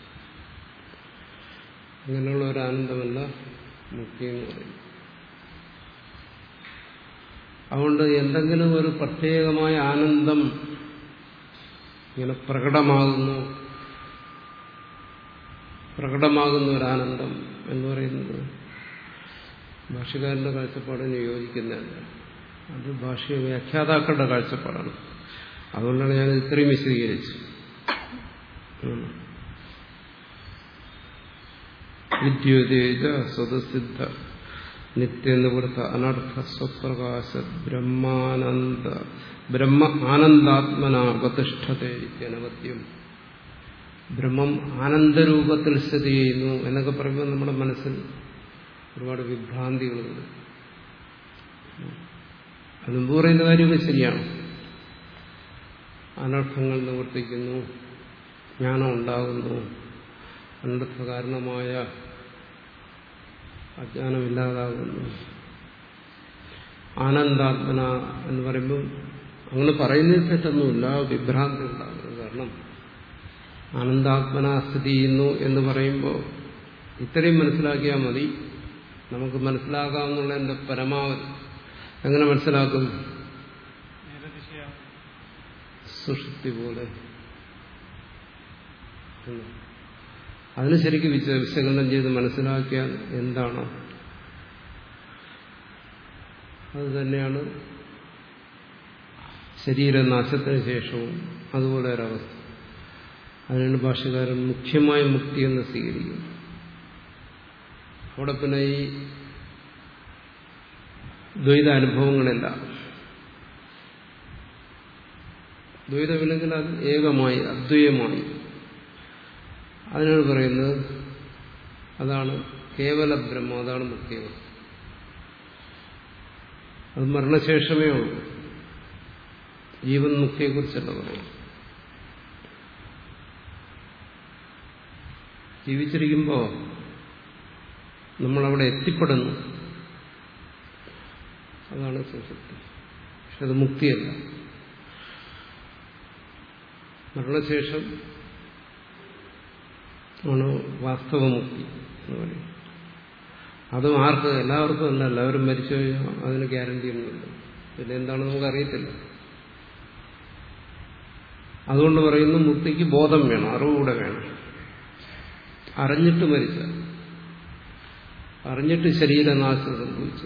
അങ്ങനെയുള്ള ഒരു ആനന്ദമല്ല മുക്തി എന്ന് പറയും അതുകൊണ്ട് എന്തെങ്കിലും ഒരു പ്രത്യേകമായ ആനന്ദം ഇങ്ങനെ പ്രകടമാകുന്നു പ്രകടമാകുന്ന ഒരു ആനന്ദം എന്ന് പറയുന്നത് ഭാഷകാരന്റെ കാഴ്ചപ്പാടിന് യോജിക്കുന്നതല്ല അത് ഭാഷയെ വ്യാഖ്യാതാക്കളുടെ കാഴ്ചപ്പാടാണ് അതുകൊണ്ടാണ് ഞാൻ ഇത്രയും വിശദീകരിച്ചു വിദ്യുതേജ സ്വതസിദ്ധ നിത്യനിവൃത്ത അനർത്ഥ സ്വപ്രകാശ ബ്രഹ്മാനന്ദ ബ്രഹ്മ ആനന്ദാത്മന അവതിഷ്ഠത്തെ അനവദ്യം ബ്രഹ്മം ആനന്ദരൂപത്തിൽ സ്ഥിതി ചെയ്യുന്നു എന്നൊക്കെ പറയുമ്പോൾ നമ്മുടെ മനസ്സിൽ ഒരുപാട് വിഭ്രാന്തികളുണ്ട് അത് മുമ്പ് പറയുന്ന കാര്യമൊക്കെ ശരിയാണ് അനർത്ഥങ്ങൾ നിവർത്തിക്കുന്നു ജ്ഞാനം ഉണ്ടാകുന്നു അനർത്ഥ കാരണമായ അജ്ഞാനമില്ലാതാകുന്നു ആനന്ദാത്മന എന്ന് പറയുമ്പോൾ അങ്ങനെ പറയുന്നതിൽ തെറ്റൊന്നുമില്ല വിഭ്രാന്തി ഉണ്ടാകുന്നത് കാരണം ആനന്ദാത്മന സ്ഥിതി ചെയ്യുന്നു എന്ന് പറയുമ്പോൾ ഇത്രയും മനസ്സിലാക്കിയാൽ മതി നമുക്ക് മനസ്സിലാക്കാവുന്നുള്ള എന്റെ പരമാവധി എങ്ങനെ മനസ്സിലാക്കും സുഷുപ്തി പോലെ അതിന് ശരിക്കും വിശകലനം ചെയ്ത് മനസ്സിലാക്കിയാൽ എന്താണോ അത് തന്നെയാണ് ശരീരനാശത്തിന് ശേഷവും അതുപോലെ ഒരവസ്ഥ അതിനാണ് ഭാഷകാരൻ മുഖ്യമായ മുക്തി എന്ന് സ്വീകരിക്കുന്നത് അവിടെ പിന്നെ ഈ ദ്വൈത അനുഭവങ്ങളെല്ലാം ദ്വൈതമില്ലെങ്കിൽ അത് ഏകമായി അദ്വൈതമായി അതിനാണ് പറയുന്നത് അതാണ് കേവല ബ്രഹ്മം അതാണ് മുഖ്യവസ്ഥ അത് മരണശേഷമേ ഉള്ളൂ ജീവൻ മുക്തിയെക്കുറിച്ചല്ല പറയും ജീവിച്ചിരിക്കുമ്പോൾ നമ്മളവിടെ എത്തിപ്പെടുന്നു അതാണ് സുഷുപ്തി പക്ഷെ അത് മുക്തിയല്ല മരണശേഷം ആണ് വാസ്തവമുക്തി എന്ന് പറയും അതും ആർക്ക് എല്ലാവർക്കും അല്ല എല്ലാവരും മരിച്ചു കഴിഞ്ഞാൽ അതിന് ഗ്യാരണ്ടി ഒന്നുമില്ല പിന്നെ എന്താണെന്ന് നമുക്ക് അറിയത്തില്ല അതുകൊണ്ട് പറയുന്നു മുക്തിക്ക് ബോധം വേണം അറിവുകൂടെ വേണം അറിഞ്ഞിട്ട് മരിച്ച അറിഞ്ഞിട്ട് ശരീരനാശം സംഭവിച്ചു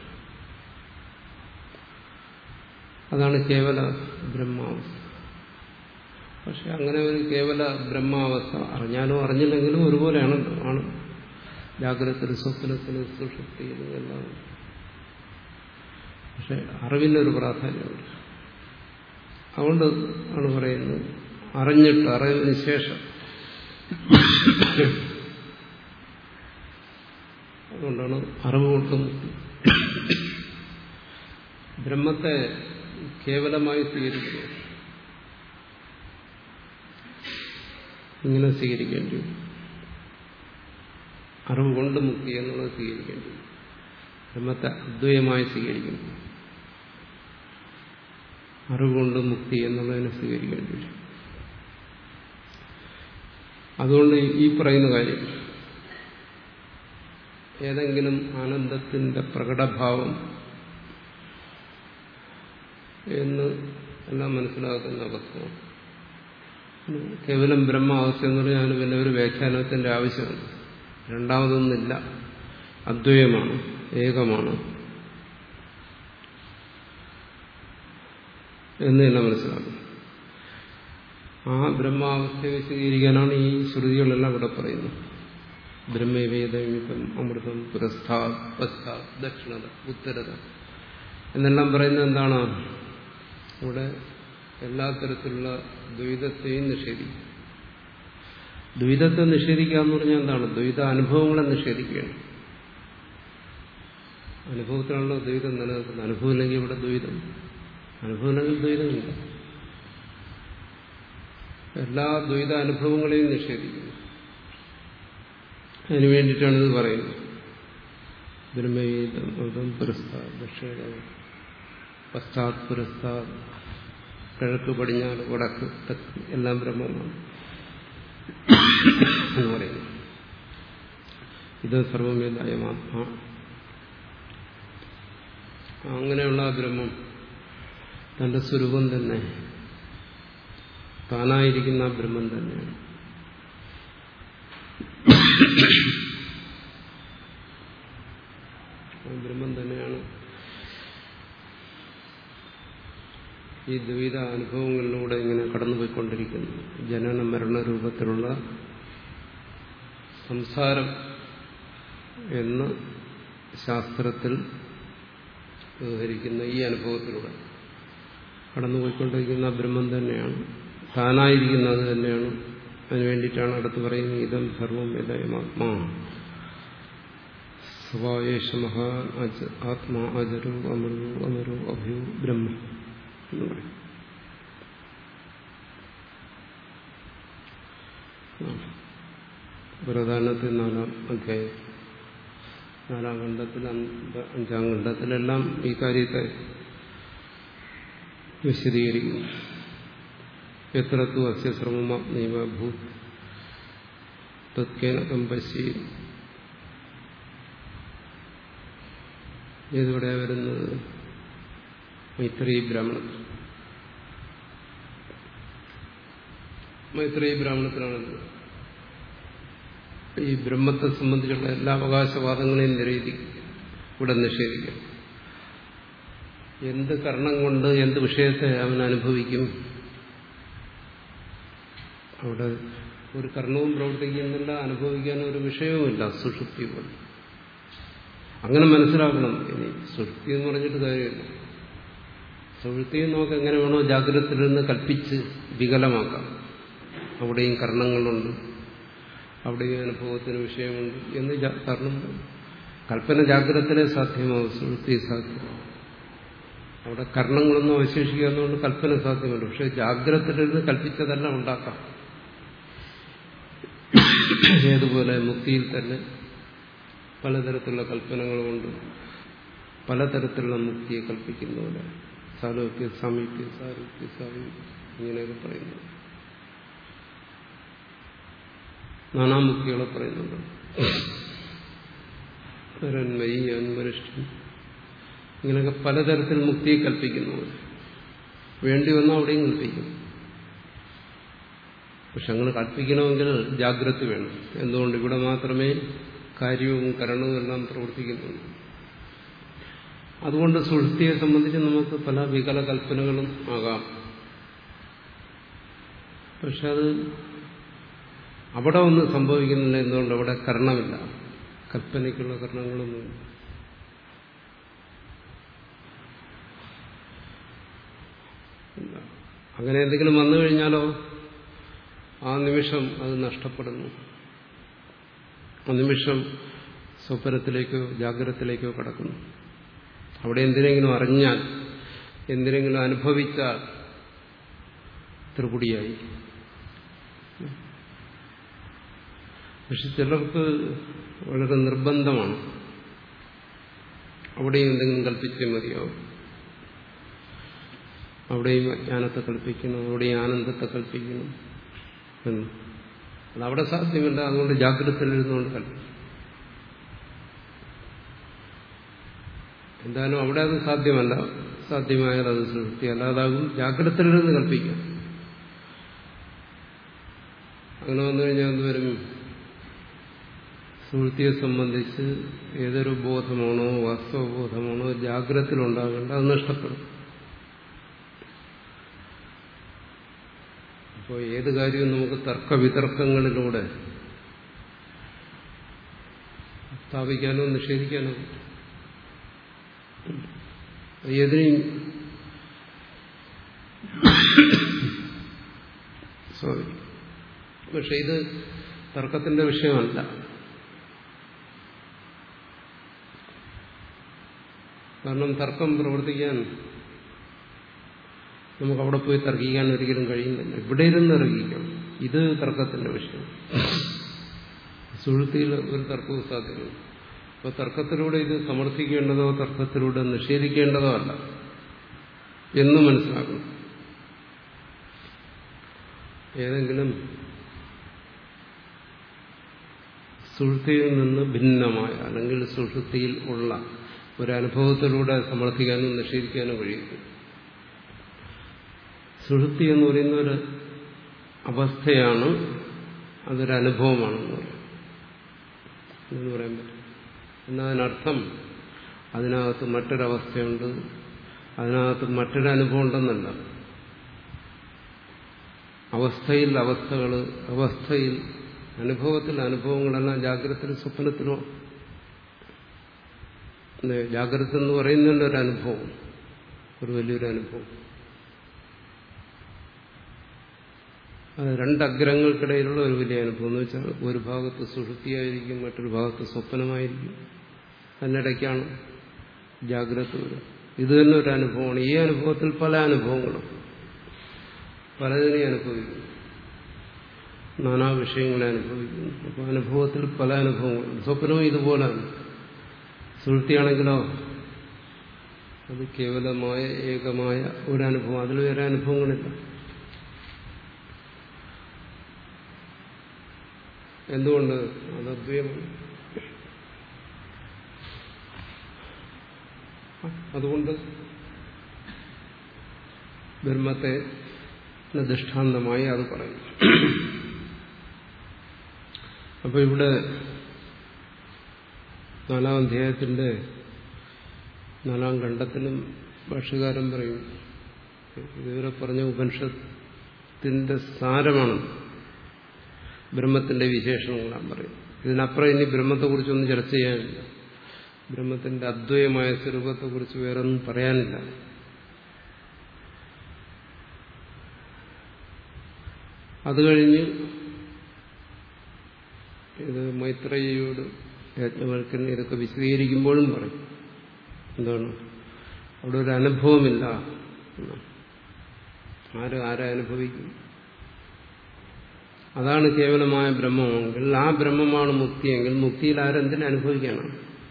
അതാണ് കേവല ബ്രഹ്മാവസ്ഥ പക്ഷെ അങ്ങനെ ഒരു കേവല ബ്രഹ്മാവസ്ഥ അറിഞ്ഞാലും അറിഞ്ഞില്ലെങ്കിലും ഒരുപോലെയാണ് ആണ് ജാഗ്രതത്തിലും സ്വപ്നത്തിലും സുഷുപ്തിയിലും എല്ലാം പക്ഷെ അറിവിനൊരു പ്രാധാന്യമുണ്ട് അതുകൊണ്ട് ആണ് പറയുന്നത് അറിഞ്ഞിട്ട് അറിവിന് ശേഷം അതുകൊണ്ടാണ് അറിവ് കൊണ്ട് മുക്തി ബ്രഹ്മത്തെ കേവലമായി സ്വീകരിക്കുക ഇങ്ങനെ സ്വീകരിക്കേണ്ടി വരും അറിവ് കൊണ്ട് മുക്തി എന്നുള്ളത് സ്വീകരിക്കേണ്ടി വരും ബ്രഹ്മത്തെ അദ്വൈതമായി സ്വീകരിക്കുന്നു അറിവുകൊണ്ട് മുക്തി എന്നുള്ളതിനെ സ്വീകരിക്കേണ്ടി വരും അതുകൊണ്ട് ഈ പറയുന്ന കാര്യം ഏതെങ്കിലും ആനന്ദത്തിന്റെ പ്രകടഭാവം എന്ന് എല്ലാം മനസ്സിലാക്കുന്ന വസ്തുവാണ് കേവലം ബ്രഹ്മാവസ്ഥ എന്ന് പറഞ്ഞാൽ പിന്നെ ഒരു വ്യാഖ്യാനത്തിന്റെ ആവശ്യമുണ്ട് രണ്ടാമതൊന്നില്ല അദ്വൈതമാണ് ഏകമാണ് എന്ന് തന്നെ മനസ്സിലാക്കും ആ ബ്രഹ്മാവസ്ഥയെ വിശദീകരിക്കാനാണ് ഈ ശ്രുതികളെല്ലാം ഇവിടെ പറയുന്നത് ബ്രഹ്മവേദമിപ്പം അമൃതം പുരസ്ഥാ പശ്ചാ ദക്ഷിണത ഉത്തരത എന്നെല്ലാം പറയുന്നത് എന്താണ് ഇവിടെ എല്ലാ തരത്തിലുള്ള ദ്വൈതത്തെയും നിഷേധിക്കും ദ്വൈതത്തെ നിഷേധിക്കുക എന്ന് പറഞ്ഞാൽ എന്താണ് ദ്വൈത അനുഭവങ്ങളെ നിഷേധിക്കുകയാണ് അനുഭവത്തിലാണല്ലോ ദ്വൈതം നിലനിൽക്കുന്നത് അനുഭവമില്ലെങ്കിൽ ഇവിടെ ദ്വൈതം അനുഭവമില്ലെങ്കിൽ ദ്വൈതമില്ല എല്ലാ ദ്വൈത അനുഭവങ്ങളെയും നിഷേധിക്കുന്നു അതിനു വേണ്ടിയിട്ടാണ് ഇത് പറയുന്നത് ബ്രഹ്മവീതം പുരസ്താദ് ദക്ഷിണ പശ്ചാത് പുരസ്താദ് കിഴക്ക് പടിഞ്ഞാറ് വടക്ക് തെക്ക് എല്ലാം ബ്രഹ്മമാണ് എന്ന് പറയുന്നു ഇത് സർവമേതായമാത്മാ അങ്ങനെയുള്ള ആ ബ്രഹ്മം തന്റെ സ്വരൂപം തന്നെ താനായിരിക്കുന്ന ആ ബ്രഹ്മം തന്നെയാണ് ആ ബ്രഹ്മം തന്നെയാണ് ഈ ദ്വൈത അനുഭവങ്ങളിലൂടെ ഇങ്ങനെ കടന്നുപോയിക്കൊണ്ടിരിക്കുന്നു ജനന മരണ രൂപത്തിലുള്ള സംസാരം എന്ന് ശാസ്ത്രത്തിൽ വ്യവഹരിക്കുന്ന ഈ അനുഭവത്തിലൂടെ കടന്നുപോയിക്കൊണ്ടിരിക്കുന്ന ബ്രഹ്മം തന്നെയാണ് താനായിരിക്കുന്നത് തന്നെയാണ് അതിനു വേണ്ടിയിട്ടാണ് അടുത്ത് പറയുന്നത് ഇതം സർവം യഥയമാത്മാ സ്വഭാവേഷ മഹാൻ ആത്മാ അജരോ അമരോ അമരോ അഭയോ ബ്രഹ്മ എന്ന് പറയും പ്രധാനത്തിൽ നാലാം അധ്യായം നാലാം ഖണ്ഡത്തിൽ അഞ്ചാം ഖണ്ഡത്തിലെല്ലാം ഈ കാര്യത്തെ വിശദീകരിക്കുന്നു എത്ര തു അസ്യ ശ്രമമാത്മീവ ഭൂത് തത്കേന കമ്പശി ഇതിവിടെ വരുന്നത് മൈത്രി ബ്രാഹ്മണത്തിൽ മൈത്രി ബ്രാഹ്മണത്തിലാണത് ഈ ബ്രഹ്മത്തെ സംബന്ധിച്ചുള്ള എല്ലാ അവകാശവാദങ്ങളെയും നിരയിക്കും ഇവിടെ നിഷേധിക്കും എന്ത് കർണം കൊണ്ട് എന്ത് വിഷയത്തെ അവൻ അനുഭവിക്കും അവിടെ ഒരു കർണവും പ്രവർത്തിക്കുന്നില്ല അനുഭവിക്കാൻ ഒരു വിഷയവുമില്ല സുഷുപ്തി പോലെ അങ്ങനെ മനസ്സിലാക്കണം ഇനി സുഷുപ്തി എന്ന് പറഞ്ഞിട്ട് കാര്യമില്ല സുഷുപ്തിയെ നമുക്ക് എങ്ങനെ വേണോ ജാഗ്രതയിൽ നിന്ന് കൽപ്പിച്ച് വികലമാക്കാം അവിടെയും കർണങ്ങളുണ്ട് അവിടെയും അനുഭവത്തിന് വിഷയമുണ്ട് എന്ന് കാരണം കൽപ്പന ജാഗ്രതത്തിലെ സാധ്യമാവും സുഷുപ്തി സാധ്യമാവും അവിടെ കർണങ്ങളൊന്നും അവശേഷിക്കുക എന്നുകൊണ്ട് കൽപ്പന സാധ്യമല്ല പക്ഷെ ജാഗ്രതയിലിരുന്ന് കൽപ്പിച്ചതെല്ലാം ഉണ്ടാക്കാം ഏതുപോലെ മുക്തിയിൽ തന്നെ പലതരത്തിലുള്ള കൽപ്പനകളുമുണ്ട് പലതരത്തിലുള്ള മുക്തിയെ കൽപ്പിക്കുന്ന പോലെ സാലോക്യ സാമീപ്യ സാരൂപ്യ സാമീപ്യ ഇങ്ങനെയൊക്കെ പറയുന്നു നാനാമുക്തികളെ പറയുന്നുണ്ട് രന്മയി അന്വരിഷ്ടം ഇങ്ങനെയൊക്കെ പലതരത്തിൽ മുക്തിയെ കൽപ്പിക്കുന്നു വേണ്ടി വന്നാൽ അവിടെയും കൽപ്പിക്കും പക്ഷെ അങ്ങനെ കൽപ്പിക്കണമെങ്കിൽ ജാഗ്രത വേണം എന്തുകൊണ്ട് ഇവിടെ മാത്രമേ കാര്യവും കരണവും എല്ലാം പ്രവർത്തിക്കുന്നുള്ളൂ അതുകൊണ്ട് സുഷ്ടിയെ സംബന്ധിച്ച് നമുക്ക് പല വികല കൽപ്പനകളും ആകാം പക്ഷെ അത് അവിടെ ഒന്നും സംഭവിക്കുന്നില്ല എന്തുകൊണ്ട് അവിടെ കരണമില്ല കൽപ്പനയ്ക്കുള്ള കരണങ്ങളൊന്നുമില്ല അങ്ങനെ എന്തെങ്കിലും വന്നു കഴിഞ്ഞാലോ ആ നിമിഷം അത് നഷ്ടപ്പെടുന്നു ആ നിമിഷം സ്വപ്നത്തിലേക്കോ ജാഗ്രതത്തിലേക്കോ കടക്കുന്നു അവിടെ എന്തിനെങ്കിലും അറിഞ്ഞാൽ എന്തിനെങ്കിലും അനുഭവിച്ചാൽ ത്രിപുടിയായി പക്ഷെ ചിലർക്ക് വളരെ നിർബന്ധമാണ് അവിടെയും എന്തെങ്കിലും കൽപ്പിച്ചേ മതിയാവും അവിടെയും ജ്ഞാനത്തെ കൽപ്പിക്കണം അവിടെയും ആനന്ദത്തെ കൽപ്പിക്കണം എന്ന് അതവിടെ സാധ്യമല്ല അതുകൊണ്ട് ജാഗ്രതയിലിരുന്നുകൊണ്ട് കൽപ്പിക്കും എന്തായാലും അവിടെ അത് സാധ്യമല്ല സാധ്യമായാൽ അത് സൃഷ്ടി അല്ലാതാകും ജാഗ്രതയിൽ നിന്ന് കൽപ്പിക്കാം അങ്ങനെ വന്നു കഴിഞ്ഞാൽ എന്തുവരും സുഹൃത്തിയെ സംബന്ധിച്ച് ഏതൊരു ബോധമാണോ വാസ്തവബോധമാണോ ജാഗ്രതത്തിലുണ്ടാകേണ്ട അത് നഷ്ടപ്പെടും അപ്പോൾ ഏത് കാര്യവും നമുക്ക് തർക്കവിതർക്കങ്ങളിലൂടെ സ്ഥാപിക്കാനോ നിഷേധിക്കാനോ ഏതിനെയും സോറി പക്ഷെ ഇത് തർക്കത്തിന്റെ വിഷയമല്ല കാരണം തർക്കം പ്രവർത്തിക്കാൻ നമുക്ക് അവിടെ പോയി തർക്കിക്കാൻ ഒരിക്കലും കഴിയുന്നില്ല ഇവിടെ ഇരുന്ന് തർക്കിക്കാം ഇത് തർക്കത്തിന്റെ വിഷയം സുഹൃത്തിയിൽ ഒരു തർക്കവും സാധ്യമല്ല അപ്പോൾ തർക്കത്തിലൂടെ ഇത് സമർത്ഥിക്കേണ്ടതോ തർക്കത്തിലൂടെ നിഷേധിക്കേണ്ടതോ അല്ല എന്ന് മനസ്സിലാക്കണം ഏതെങ്കിലും സുഹൃത്തിയിൽ നിന്ന് ഭിന്നമായ അല്ലെങ്കിൽ സുഷുപ്തിയിൽ ഉള്ള ഒരനുഭവത്തിലൂടെ സമർത്ഥിക്കാനും നിഷേധിക്കാനും കഴിയും സുഷുപ്തി എന്ന് പറയുന്ന ഒരു അവസ്ഥയാണ് അതൊരനുഭവമാണെന്ന് പറയാം എന്ന് പറയാൻ പറ്റും എന്നതിനർത്ഥം അതിനകത്ത് മറ്റൊരവസ്ഥയുണ്ട് അതിനകത്ത് മറ്റൊരനുഭവം ഉണ്ടെന്നല്ല അവസ്ഥയിൽ അവസ്ഥകൾ അവസ്ഥയിൽ അനുഭവത്തിൽ അനുഭവങ്ങളെല്ലാം ജാഗ്രതത്തിലും സ്വപ്നത്തിലും ജാഗ്രത എന്ന് പറയുന്നതിൻ്റെ ഒരു അനുഭവം ഒരു വലിയൊരു അനുഭവം അത് രണ്ടഗ്രങ്ങൾക്കിടയിലുള്ള ഒരു വലിയ അനുഭവം എന്ന് വെച്ചാൽ ഒരു ഭാഗത്ത് സുഷുപ്തിയായിരിക്കും മറ്റൊരു ഭാഗത്ത് സ്വപ്നമായിരിക്കും അതിനിടയ്ക്കാണ് ജാഗ്രത വരും ഇത് തന്നെ ഒരു അനുഭവമാണ് ഈ അനുഭവത്തിൽ പല അനുഭവങ്ങളും പലതിനെ അനുഭവിക്കുന്നു നാനാ വിഷയങ്ങളെ അനുഭവിക്കുന്നു അപ്പോൾ അനുഭവത്തിൽ പല അനുഭവങ്ങളും സ്വപ്നവും ഇതുപോലാണ് സുഹൃത്തിയാണെങ്കിലോ അത് കേവലമായ ഏകമായ ഒരനുഭവം അതിൽ വേറെ അനുഭവങ്ങളില്ല എന്തുകൊണ്ട് അത് അദ്വൈതമാണ് അതുകൊണ്ട് ബ്രഹ്മത്തെ ദൃഷ്ടാന്തമായി അത് പറയും അപ്പൊ ഇവിടെ നാലാം അധ്യായത്തിന്റെ നാലാം ഖണ്ഡത്തിലും ഭാഷകാരൻ പറയും ഇതുവരെ പറഞ്ഞ ഉപനിഷത്തിന്റെ സാരമാണ് ബ്രഹ്മത്തിന്റെ വിശേഷങ്ങളാണ് പറയും ഇതിനപ്പുറം ഇനി ബ്രഹ്മത്തെക്കുറിച്ചൊന്നും ചർച്ച ചെയ്യാനില്ല ബ്രഹ്മത്തിന്റെ അദ്വൈതമായ സ്വരൂപത്തെക്കുറിച്ച് വേറെ ഒന്നും പറയാനില്ല അത് കഴിഞ്ഞ് ഇത് മൈത്രേയിയോട് യജ്ഞവൽക്കരൻ ഇതൊക്കെ വിശദീകരിക്കുമ്പോഴും പറയും എന്താണ് അവിടെ ഒരു അനുഭവമില്ല ആരും ആരെ അനുഭവിക്കും അതാണ് കേവലമായ ബ്രഹ്മമെങ്കിൽ ആ ബ്രഹ്മമാണ് മുക്തിയെങ്കിൽ മുക്തിയിൽ ആരെന്തിനെ അനുഭവിക്കണം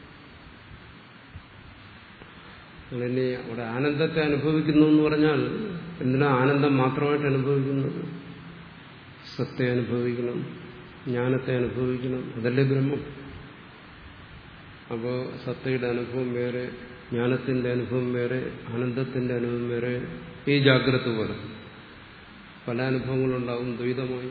ഇനി അവിടെ ആനന്ദത്തെ അനുഭവിക്കുന്നു എന്ന് പറഞ്ഞാൽ എന്തിനാ ആനന്ദം മാത്രമായിട്ട് അനുഭവിക്കുന്നത് സത്തെ അനുഭവിക്കണം ജ്ഞാനത്തെ അനുഭവിക്കണം അതല്ലേ ബ്രഹ്മം അപ്പോൾ സത്തയുടെ അനുഭവം വേറെ ജ്ഞാനത്തിന്റെ അനുഭവം വേറെ ആനന്ദത്തിന്റെ അനുഭവം വേറെ ഈ ജാഗ്രത പോലെ പല അനുഭവങ്ങളുണ്ടാവും ദ്വൈതമായി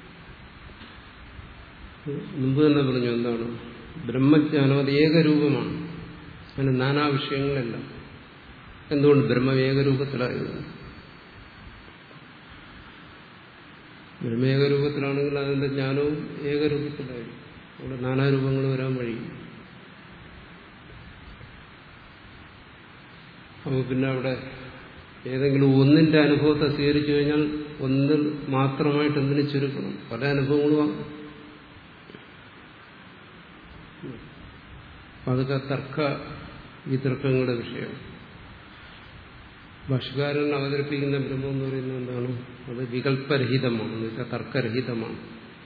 മുമ്പ് തന്നെ പറഞ്ഞു എന്താണ് ബ്രഹ്മജ്ഞാനം അത് ഏകരൂപമാണ് അതിന് നാനാ വിഷയങ്ങളല്ല എന്തുകൊണ്ട് ബ്രഹ്മം ഏകരൂപത്തിലായിരുന്നു ബ്രഹ്മ ഏകരൂപത്തിലാണെങ്കിൽ അതിന്റെ ജ്ഞാനവും ഏകരൂപത്തിലായിരിക്കും അവിടെ നാനാരൂപങ്ങൾ വരാൻ വഴി അപ്പോൾ പിന്നെ അവിടെ ഏതെങ്കിലും ഒന്നിന്റെ അനുഭവത്തെ സ്വീകരിച്ചു കഴിഞ്ഞാൽ ഒന്നിൽ മാത്രമായിട്ട് എന്തിനു ചുരുക്കണം പല അനുഭവങ്ങളും അതൊക്കെ തർക്ക വിതർക്കങ്ങളുടെ വിഷയമാണ് ഭാഷകാരൻ അവതരിപ്പിക്കുന്ന ബ്രഹ്മം എന്ന് പറയുന്നത് എന്താണ് അത് വികല്പരഹിതമാണ് എന്ന് വെച്ചാൽ തർക്കരഹിതമാണ്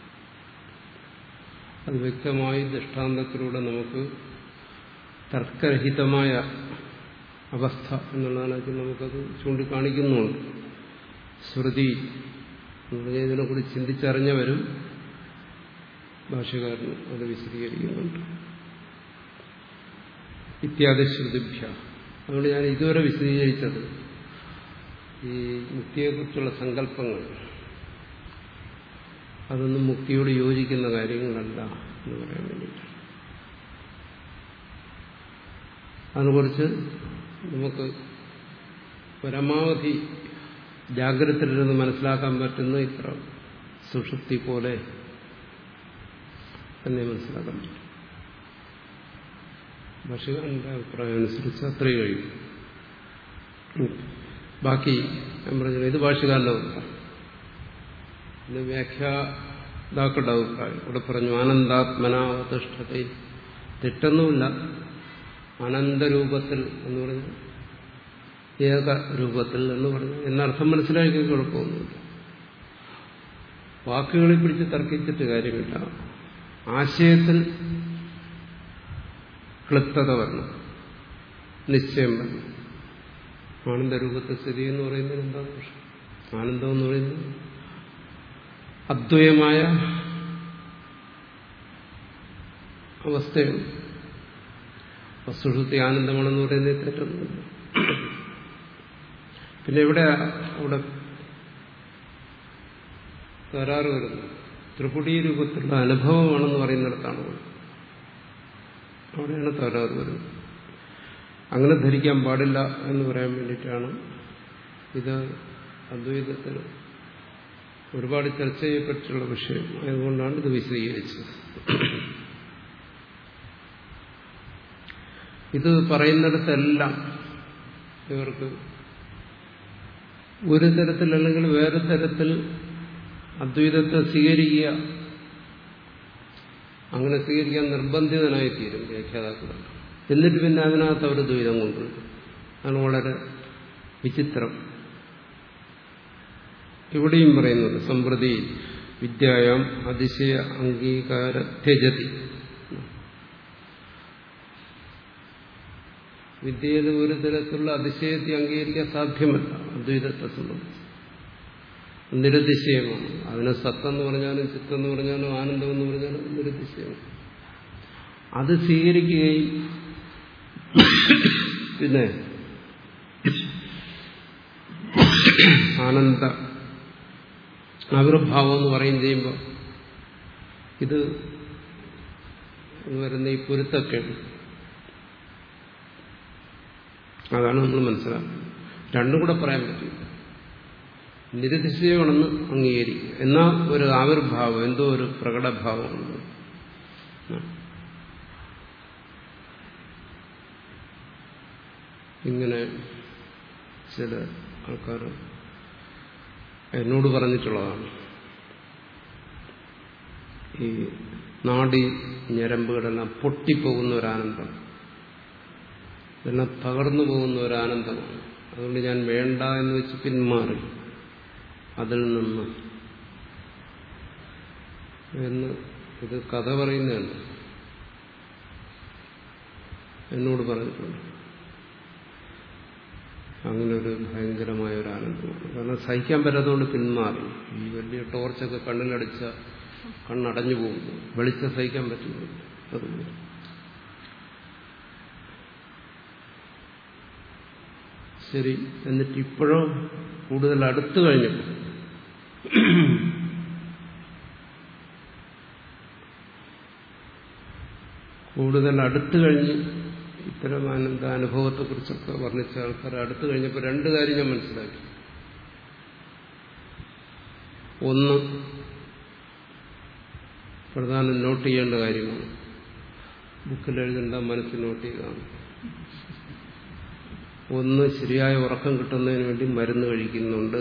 അത് വ്യക്തമായി ദൃഷ്ടാന്തത്തിലൂടെ നമുക്ക് തർക്കരഹിതമായ അവസ്ഥ എന്നുള്ളതാണ് നമുക്കത് ചൂണ്ടിക്കാണിക്കുന്നുണ്ട് ശ്രുതി ഇതിനെക്കുറിച്ച് ചിന്തിച്ചറിഞ്ഞവരും ഭാഷകാരൻ അത് വിശദീകരിക്കുന്നുണ്ട് ഇത്യാദി ശ്രുതിഭ്യ അതുകൊണ്ട് ഞാൻ ഇതുവരെ വിശദീകരിച്ചത് ഈ മുക്തിയെക്കുറിച്ചുള്ള സങ്കല്പങ്ങൾ അതൊന്നും മുക്തിയോട് യോജിക്കുന്ന കാര്യങ്ങളല്ല എന്ന് പറയാൻ വേണ്ടിയിട്ട് അതിനെക്കുറിച്ച് നമുക്ക് പരമാവധി ജാഗ്രതയിലിരുന്ന് മനസ്സിലാക്കാൻ പറ്റുന്ന ഇത്ര സുഷുപ്തി പോലെ തന്നെ മനസ്സിലാക്കാൻ പറ്റും ഭാഷകാരന്റെ അഭിപ്രായം അനുസരിച്ച് അത്രയും കഴിയും ബാക്കി ഞാൻ പറഞ്ഞു ഇത് ഭാഷകാരന്റെ അഭിപ്രായം ഇത് വ്യാഖ്യാതാക്കളുടെ അഭിപ്രായം ഇവിടെ പറഞ്ഞു ആനന്ദാത്മനാവതിഷ്ഠത തെറ്റൊന്നുമില്ല അനന്തരൂപത്തിൽ എന്ന് പറഞ്ഞു ഏക രൂപത്തിൽ എന്ന് പറഞ്ഞു എന്നർത്ഥം മനസ്സിലാക്കി കുഴപ്പമൊന്നുമില്ല വാക്കുകളിൽ പിടിച്ച് തർക്കിച്ചിട്ട് കാര്യമില്ല ആശയത്തിൽ ക്ലിപ്തത വരണം നിശ്ചയം വരണം ആനന്ദരൂപത്തെ സ്ഥിതി എന്ന് പറയുന്നത് എന്താ ദോഷം ആനന്ദം എന്ന് പറയുന്നത് അദ്വയമായ അവസ്ഥയാണ് വസ്തുഷുത്തി ആനന്ദമാണെന്ന് പറയുന്നത് തെറ്റൊന്നുമില്ല പിന്നെ എവിടെ അവിടെ തകരാറ് വരുന്നു ത്രിപുടി രൂപത്തിലുള്ള അനുഭവമാണെന്ന് പറയുന്നിടത്താണ് അവിടെയാണ് തകരാറ് വരുന്നത് അങ്ങനെ ധരിക്കാൻ പാടില്ല എന്ന് പറയാൻ വേണ്ടിയിട്ടാണ് ഇത് അദ്വൈതത്തിൽ ഒരുപാട് ചർച്ച ചെയ്യപ്പെട്ടിട്ടുള്ള വിഷയം അതുകൊണ്ടാണ് ഇത് വിശദീകരിച്ചത് ഇത് പറയുന്നിടത്തെല്ലാം ഇവർക്ക് ഒരു തരത്തിൽ അല്ലെങ്കിൽ വേറെ തരത്തിൽ അദ്വൈതത്തെ സ്വീകരിക്കുക അങ്ങനെ സ്വീകരിക്കാൻ നിർബന്ധിതനായി തീരും വ്യാഖ്യാതാക്കൾ എന്നിട്ട് പിന്നെ അതിനകത്ത് അവർ ദ്വൈതം കൊണ്ടുവരും അതാണ് വളരെ വിചിത്രം ഇവിടെയും പറയുന്നുണ്ട് സമ്പ്രതി വിദ്യായാം അതിശയ അംഗീകാര ത്യജതി വിദ്യയിൽ ഒരു തരത്തിലുള്ള അതിശയത്തെ അംഗീകരിക്കാൻ സാധ്യമല്ല അദ്വൈതത്തെ സംബന്ധിച്ച് നിരതിശയമാണ് അതിനെ സത്തെന്ന് പറഞ്ഞാലും ചിത്തെന്ന് പറഞ്ഞാലും ആനന്ദം എന്ന് പറഞ്ഞാലും നിരതിശയമാണ് അത് സ്വീകരിക്കുകയും പിന്നെ ആനന്ദ ആവിർഭാവം എന്ന് പറയും ചെയ്യുമ്പോൾ ഇത് വരുന്ന ഈ പൊരുത്തക്കേട് അതാണ് നമ്മൾ മനസ്സിലാക്കുന്നത് രണ്ടും കൂടെ പറയാൻ പറ്റില്ല നിരതിശയമാണെന്ന് അംഗീകരിക്കുക എന്നാൽ ഒരു ആവിർഭാവം എന്തോ ഒരു പ്രകടഭാവമുണ്ട് ഇങ്ങനെ ചില ആൾക്കാർ എന്നോട് പറഞ്ഞിട്ടുള്ളതാണ് ഈ നാടി ഞരമ്പുകളെല്ലാം പൊട്ടിപ്പോകുന്ന ഒരാനന്ദം ഇതെല്ലാം തകർന്നു പോകുന്ന ഒരാനന്ദമാണ് അതുകൊണ്ട് ഞാൻ വേണ്ട എന്ന് വെച്ച് പിന്മാറി അതിൽ നിന്ന് എന്ന് ഇത് കഥ പറയുന്നതല്ല എന്നോട് പറഞ്ഞിട്ടുണ്ട് അങ്ങനെ ഒരു ഭയങ്കരമായ ഒരു ആനന്ദമാണ് കാരണം സഹിക്കാൻ പറ്റാത്തതുകൊണ്ട് പിന്മാറി ഈ വലിയ ടോർച്ചൊക്കെ കണ്ണിലടിച്ച കണ്ണടഞ്ഞു പോകുന്നു വെളിച്ചം സഹിക്കാൻ പറ്റുന്നു അതുകൊണ്ട് ശരി എന്നിട്ട് ഇപ്പോഴോ കൂടുതൽ അടുത്തു കഴിഞ്ഞപ്പോൾ കൂടുതൽ അടുത്തു കഴിഞ്ഞ് ഇത്തരം ആനന്ദ അനുഭവത്തെക്കുറിച്ചൊക്കെ വർണ്ണിച്ച ആൾക്കാർ അടുത്തു കഴിഞ്ഞപ്പോൾ രണ്ട് കാര്യം ഞാൻ മനസ്സിലാക്കി ഒന്ന് പ്രധാനം നോട്ട് ചെയ്യേണ്ട കാര്യമാണ് ബുക്കിൽ എഴുതേണ്ട മനസ്സിൽ നോട്ട് ചെയ്താണ് ഒന്ന് ശരിയായ ഉറക്കം കിട്ടുന്നതിന് വേണ്ടി മരുന്ന് കഴിക്കുന്നുണ്ട്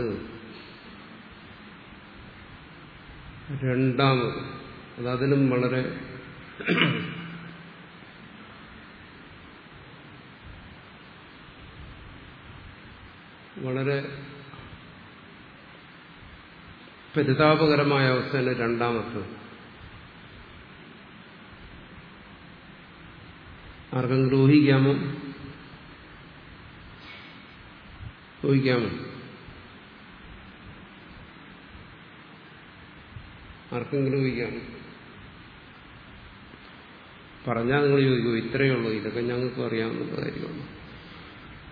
രണ്ടാമത് അതതിനും വളരെ വളരെ പരിതാപകരമായ അവസ്ഥയാണ് രണ്ടാമത്തത് ആർക്കെങ്കിലും ഊഹിക്കാമോ ഊഹിക്കാമോ ആർക്കെങ്കിലും ഊഹിക്കാമോ പറഞ്ഞാൽ നിങ്ങൾ ചോദിക്കൂ ഇത്രയേ ഉള്ളൂ ഇതൊക്കെ ഞങ്ങൾക്ക് അറിയാവുന്ന കാര്യമാണ്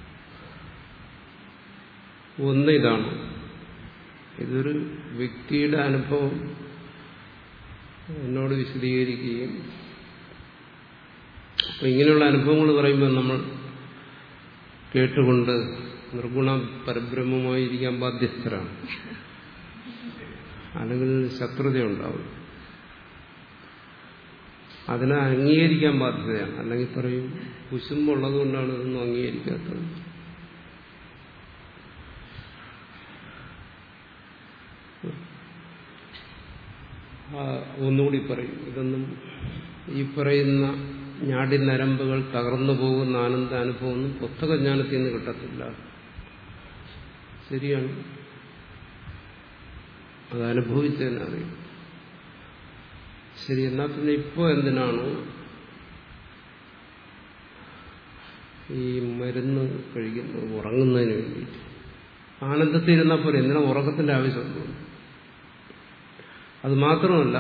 ഒന്ന് ഇതാണ് ഇതൊരു വ്യക്തിയുടെ അനുഭവം എന്നോട് വിശദീകരിക്കുകയും അപ്പൊ ഇങ്ങനെയുള്ള അനുഭവങ്ങൾ പറയുമ്പോൾ നമ്മൾ കേട്ടുകൊണ്ട് നിർഗുണ പരബ്രഹ്മമായിരിക്കാൻ ബാധ്യസ്ഥരാണ് അല്ലെങ്കിൽ ശത്രുതയുണ്ടാവും അതിനെ അംഗീകരിക്കാൻ ബാധ്യതയാണ് അല്ലെങ്കിൽ പറയും കുശുമ്പുള്ളത് കൊണ്ടാണ് ഇതൊന്നും അംഗീകരിക്കാത്തത് ഒന്നുകൂടി പറയും ഇതൊന്നും ഈ പറയുന്ന ഞാടി നരമ്പുകൾ തകർന്നു പോകുന്ന ആനന്ദ അനുഭവമൊന്നും പുസ്തകജ്ഞാനത്തിൽ നിന്ന് കിട്ടത്തില്ല ശരിയാണ് അത് അനുഭവിച്ചതിനറിയും ശരി എന്നാൽ പിന്നെ ഇപ്പോൾ എന്തിനാണ് ഈ മരുന്ന് കഴിക്കുന്നത് ഉറങ്ങുന്നതിന് വേണ്ടിയിട്ട് ആനന്ദത്തിൽ ഇരുന്നാൽ പോലെ എന്തിനാ ഉറക്കത്തിന്റെ ആവശ്യമുണ്ട് അത് മാത്രമല്ല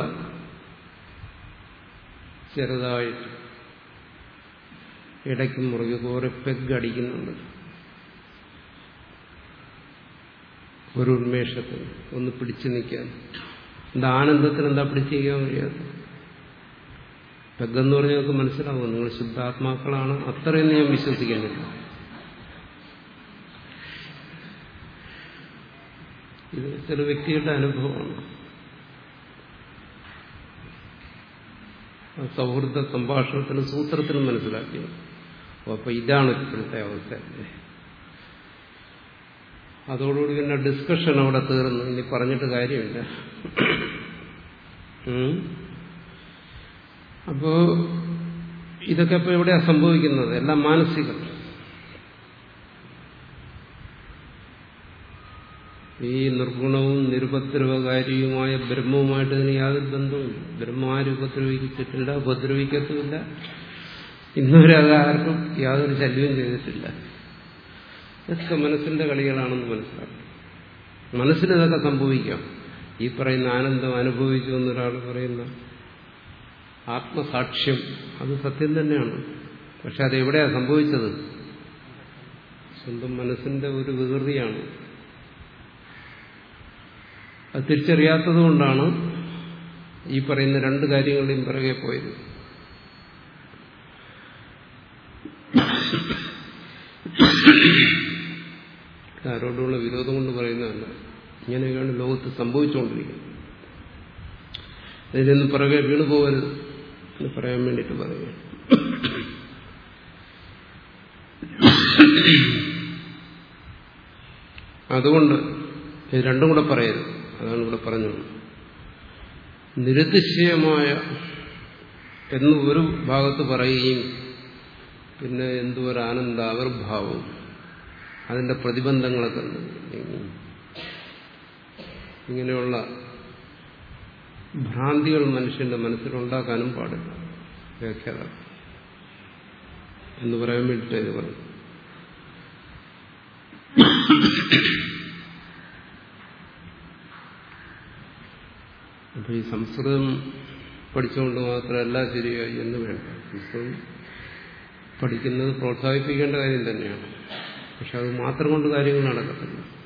ചെറുതായിട്ട് ഇടയ്ക്ക് മുറുകെ കുറെ പെഗ് അടിക്കുന്നുണ്ട് ഒരു ഉന്മേഷത്തിന് ഒന്ന് പിടിച്ചു നിൽക്കാൻ എന്താ ആനന്ദത്തിന് എന്താ പിടിച്ചു നിൽക്കാൻ കഴിയാത്ത പെഗ്ഗെന്ന് പറഞ്ഞാൽ നിങ്ങൾക്ക് മനസ്സിലാവും നിങ്ങൾ ശുദ്ധാത്മാക്കളാണ് അത്രയും ഞാൻ വിശ്വസിക്കുന്നില്ല ഇത് ചില വ്യക്തികളുടെ അനുഭവമാണ് സൗഹൃദ സംഭാഷണത്തിനും സൂത്രത്തിനും മനസ്സിലാക്കിയത് അപ്പൊ ഇതാണ് ഇപ്പോഴത്തെ അവസ്ഥ അതോടുകൂടി പിന്നെ ഡിസ്കഷൻ അവിടെ തീർന്നു ഇനി പറഞ്ഞിട്ട് കാര്യമില്ല അപ്പോ ഇതൊക്കെ ഇപ്പൊ എവിടെയാ സംഭവിക്കുന്നത് എല്ലാം മാനസികം ഈ നിർഗുണവും നിരുപദ്രവകാരിയുമായ ബ്രഹ്മവുമായിട്ട് ഇതിന് യാതൊരു ബന്ധവുമില്ല ബ്രഹ്മ ആരും ഉപദ്രവിച്ചിട്ടില്ല ഉപദ്രവിക്കത്തുമില്ല ഇന്നുവരെ അത് ആർക്കും യാതൊരു ശല്യവും ചെയ്തിട്ടില്ല ഇതൊക്കെ മനസ്സിന്റെ കളികളാണെന്ന് മനസ്സിലാക്കും മനസ്സിൽ ഇതൊക്കെ സംഭവിക്കാം ഈ പറയുന്ന ആനന്ദം അനുഭവിച്ചു എന്നൊരാൾ പറയുന്ന ആത്മസാക്ഷ്യം അത് സത്യം തന്നെയാണ് പക്ഷെ അതെവിടെയാ സംഭവിച്ചത് സ്വന്തം മനസ്സിന്റെ ഒരു വികൃതിയാണ് അത് തിരിച്ചറിയാത്തത് കൊണ്ടാണ് ഈ പറയുന്ന രണ്ട് കാര്യങ്ങളുടെയും പിറകെ പോയത് ആരോടുള്ള വിരോധം കൊണ്ട് പറയുന്നതല്ല ഇങ്ങനെയൊക്കെയാണ് ലോകത്ത് സംഭവിച്ചുകൊണ്ടിരിക്കുന്നത് ഇതിൽ നിന്ന് പിറകെ വീണു പോകരുത് എന്ന് പറയാൻ വേണ്ടിയിട്ട് പറയുക അതുകൊണ്ട് ഇത് രണ്ടും കൂടെ പറയരുത് അതാണ് ഇവിടെ പറഞ്ഞത് നിരതിശയമായ എന്ന് ഒരു ഭാഗത്ത് പറയുകയും പിന്നെ എന്തോ ഒരു ആനന്ദ ആവിർഭാവം അതിന്റെ പ്രതിബന്ധങ്ങളൊക്കെ ഇങ്ങനെയുള്ള ഭ്രാന്തികൾ മനുഷ്യന്റെ മനസ്സിലുണ്ടാക്കാനും പാടില്ല വ്യാഖ്യാത എന്ന് പറയാൻ വേണ്ടിയിട്ട് ഇത് പറഞ്ഞു അപ്പൊ ഈ സംസ്കൃതം പഠിച്ചുകൊണ്ട് മാത്രമല്ല ശരിയായി എന്ന് വേണ്ട സംസ്കൃതം പഠിക്കുന്നത് പ്രോത്സാഹിപ്പിക്കേണ്ട കാര്യം തന്നെയാണ് പക്ഷെ അത് മാത്രം കൊണ്ട് കാര്യങ്ങൾ നടക്കത്തില്ല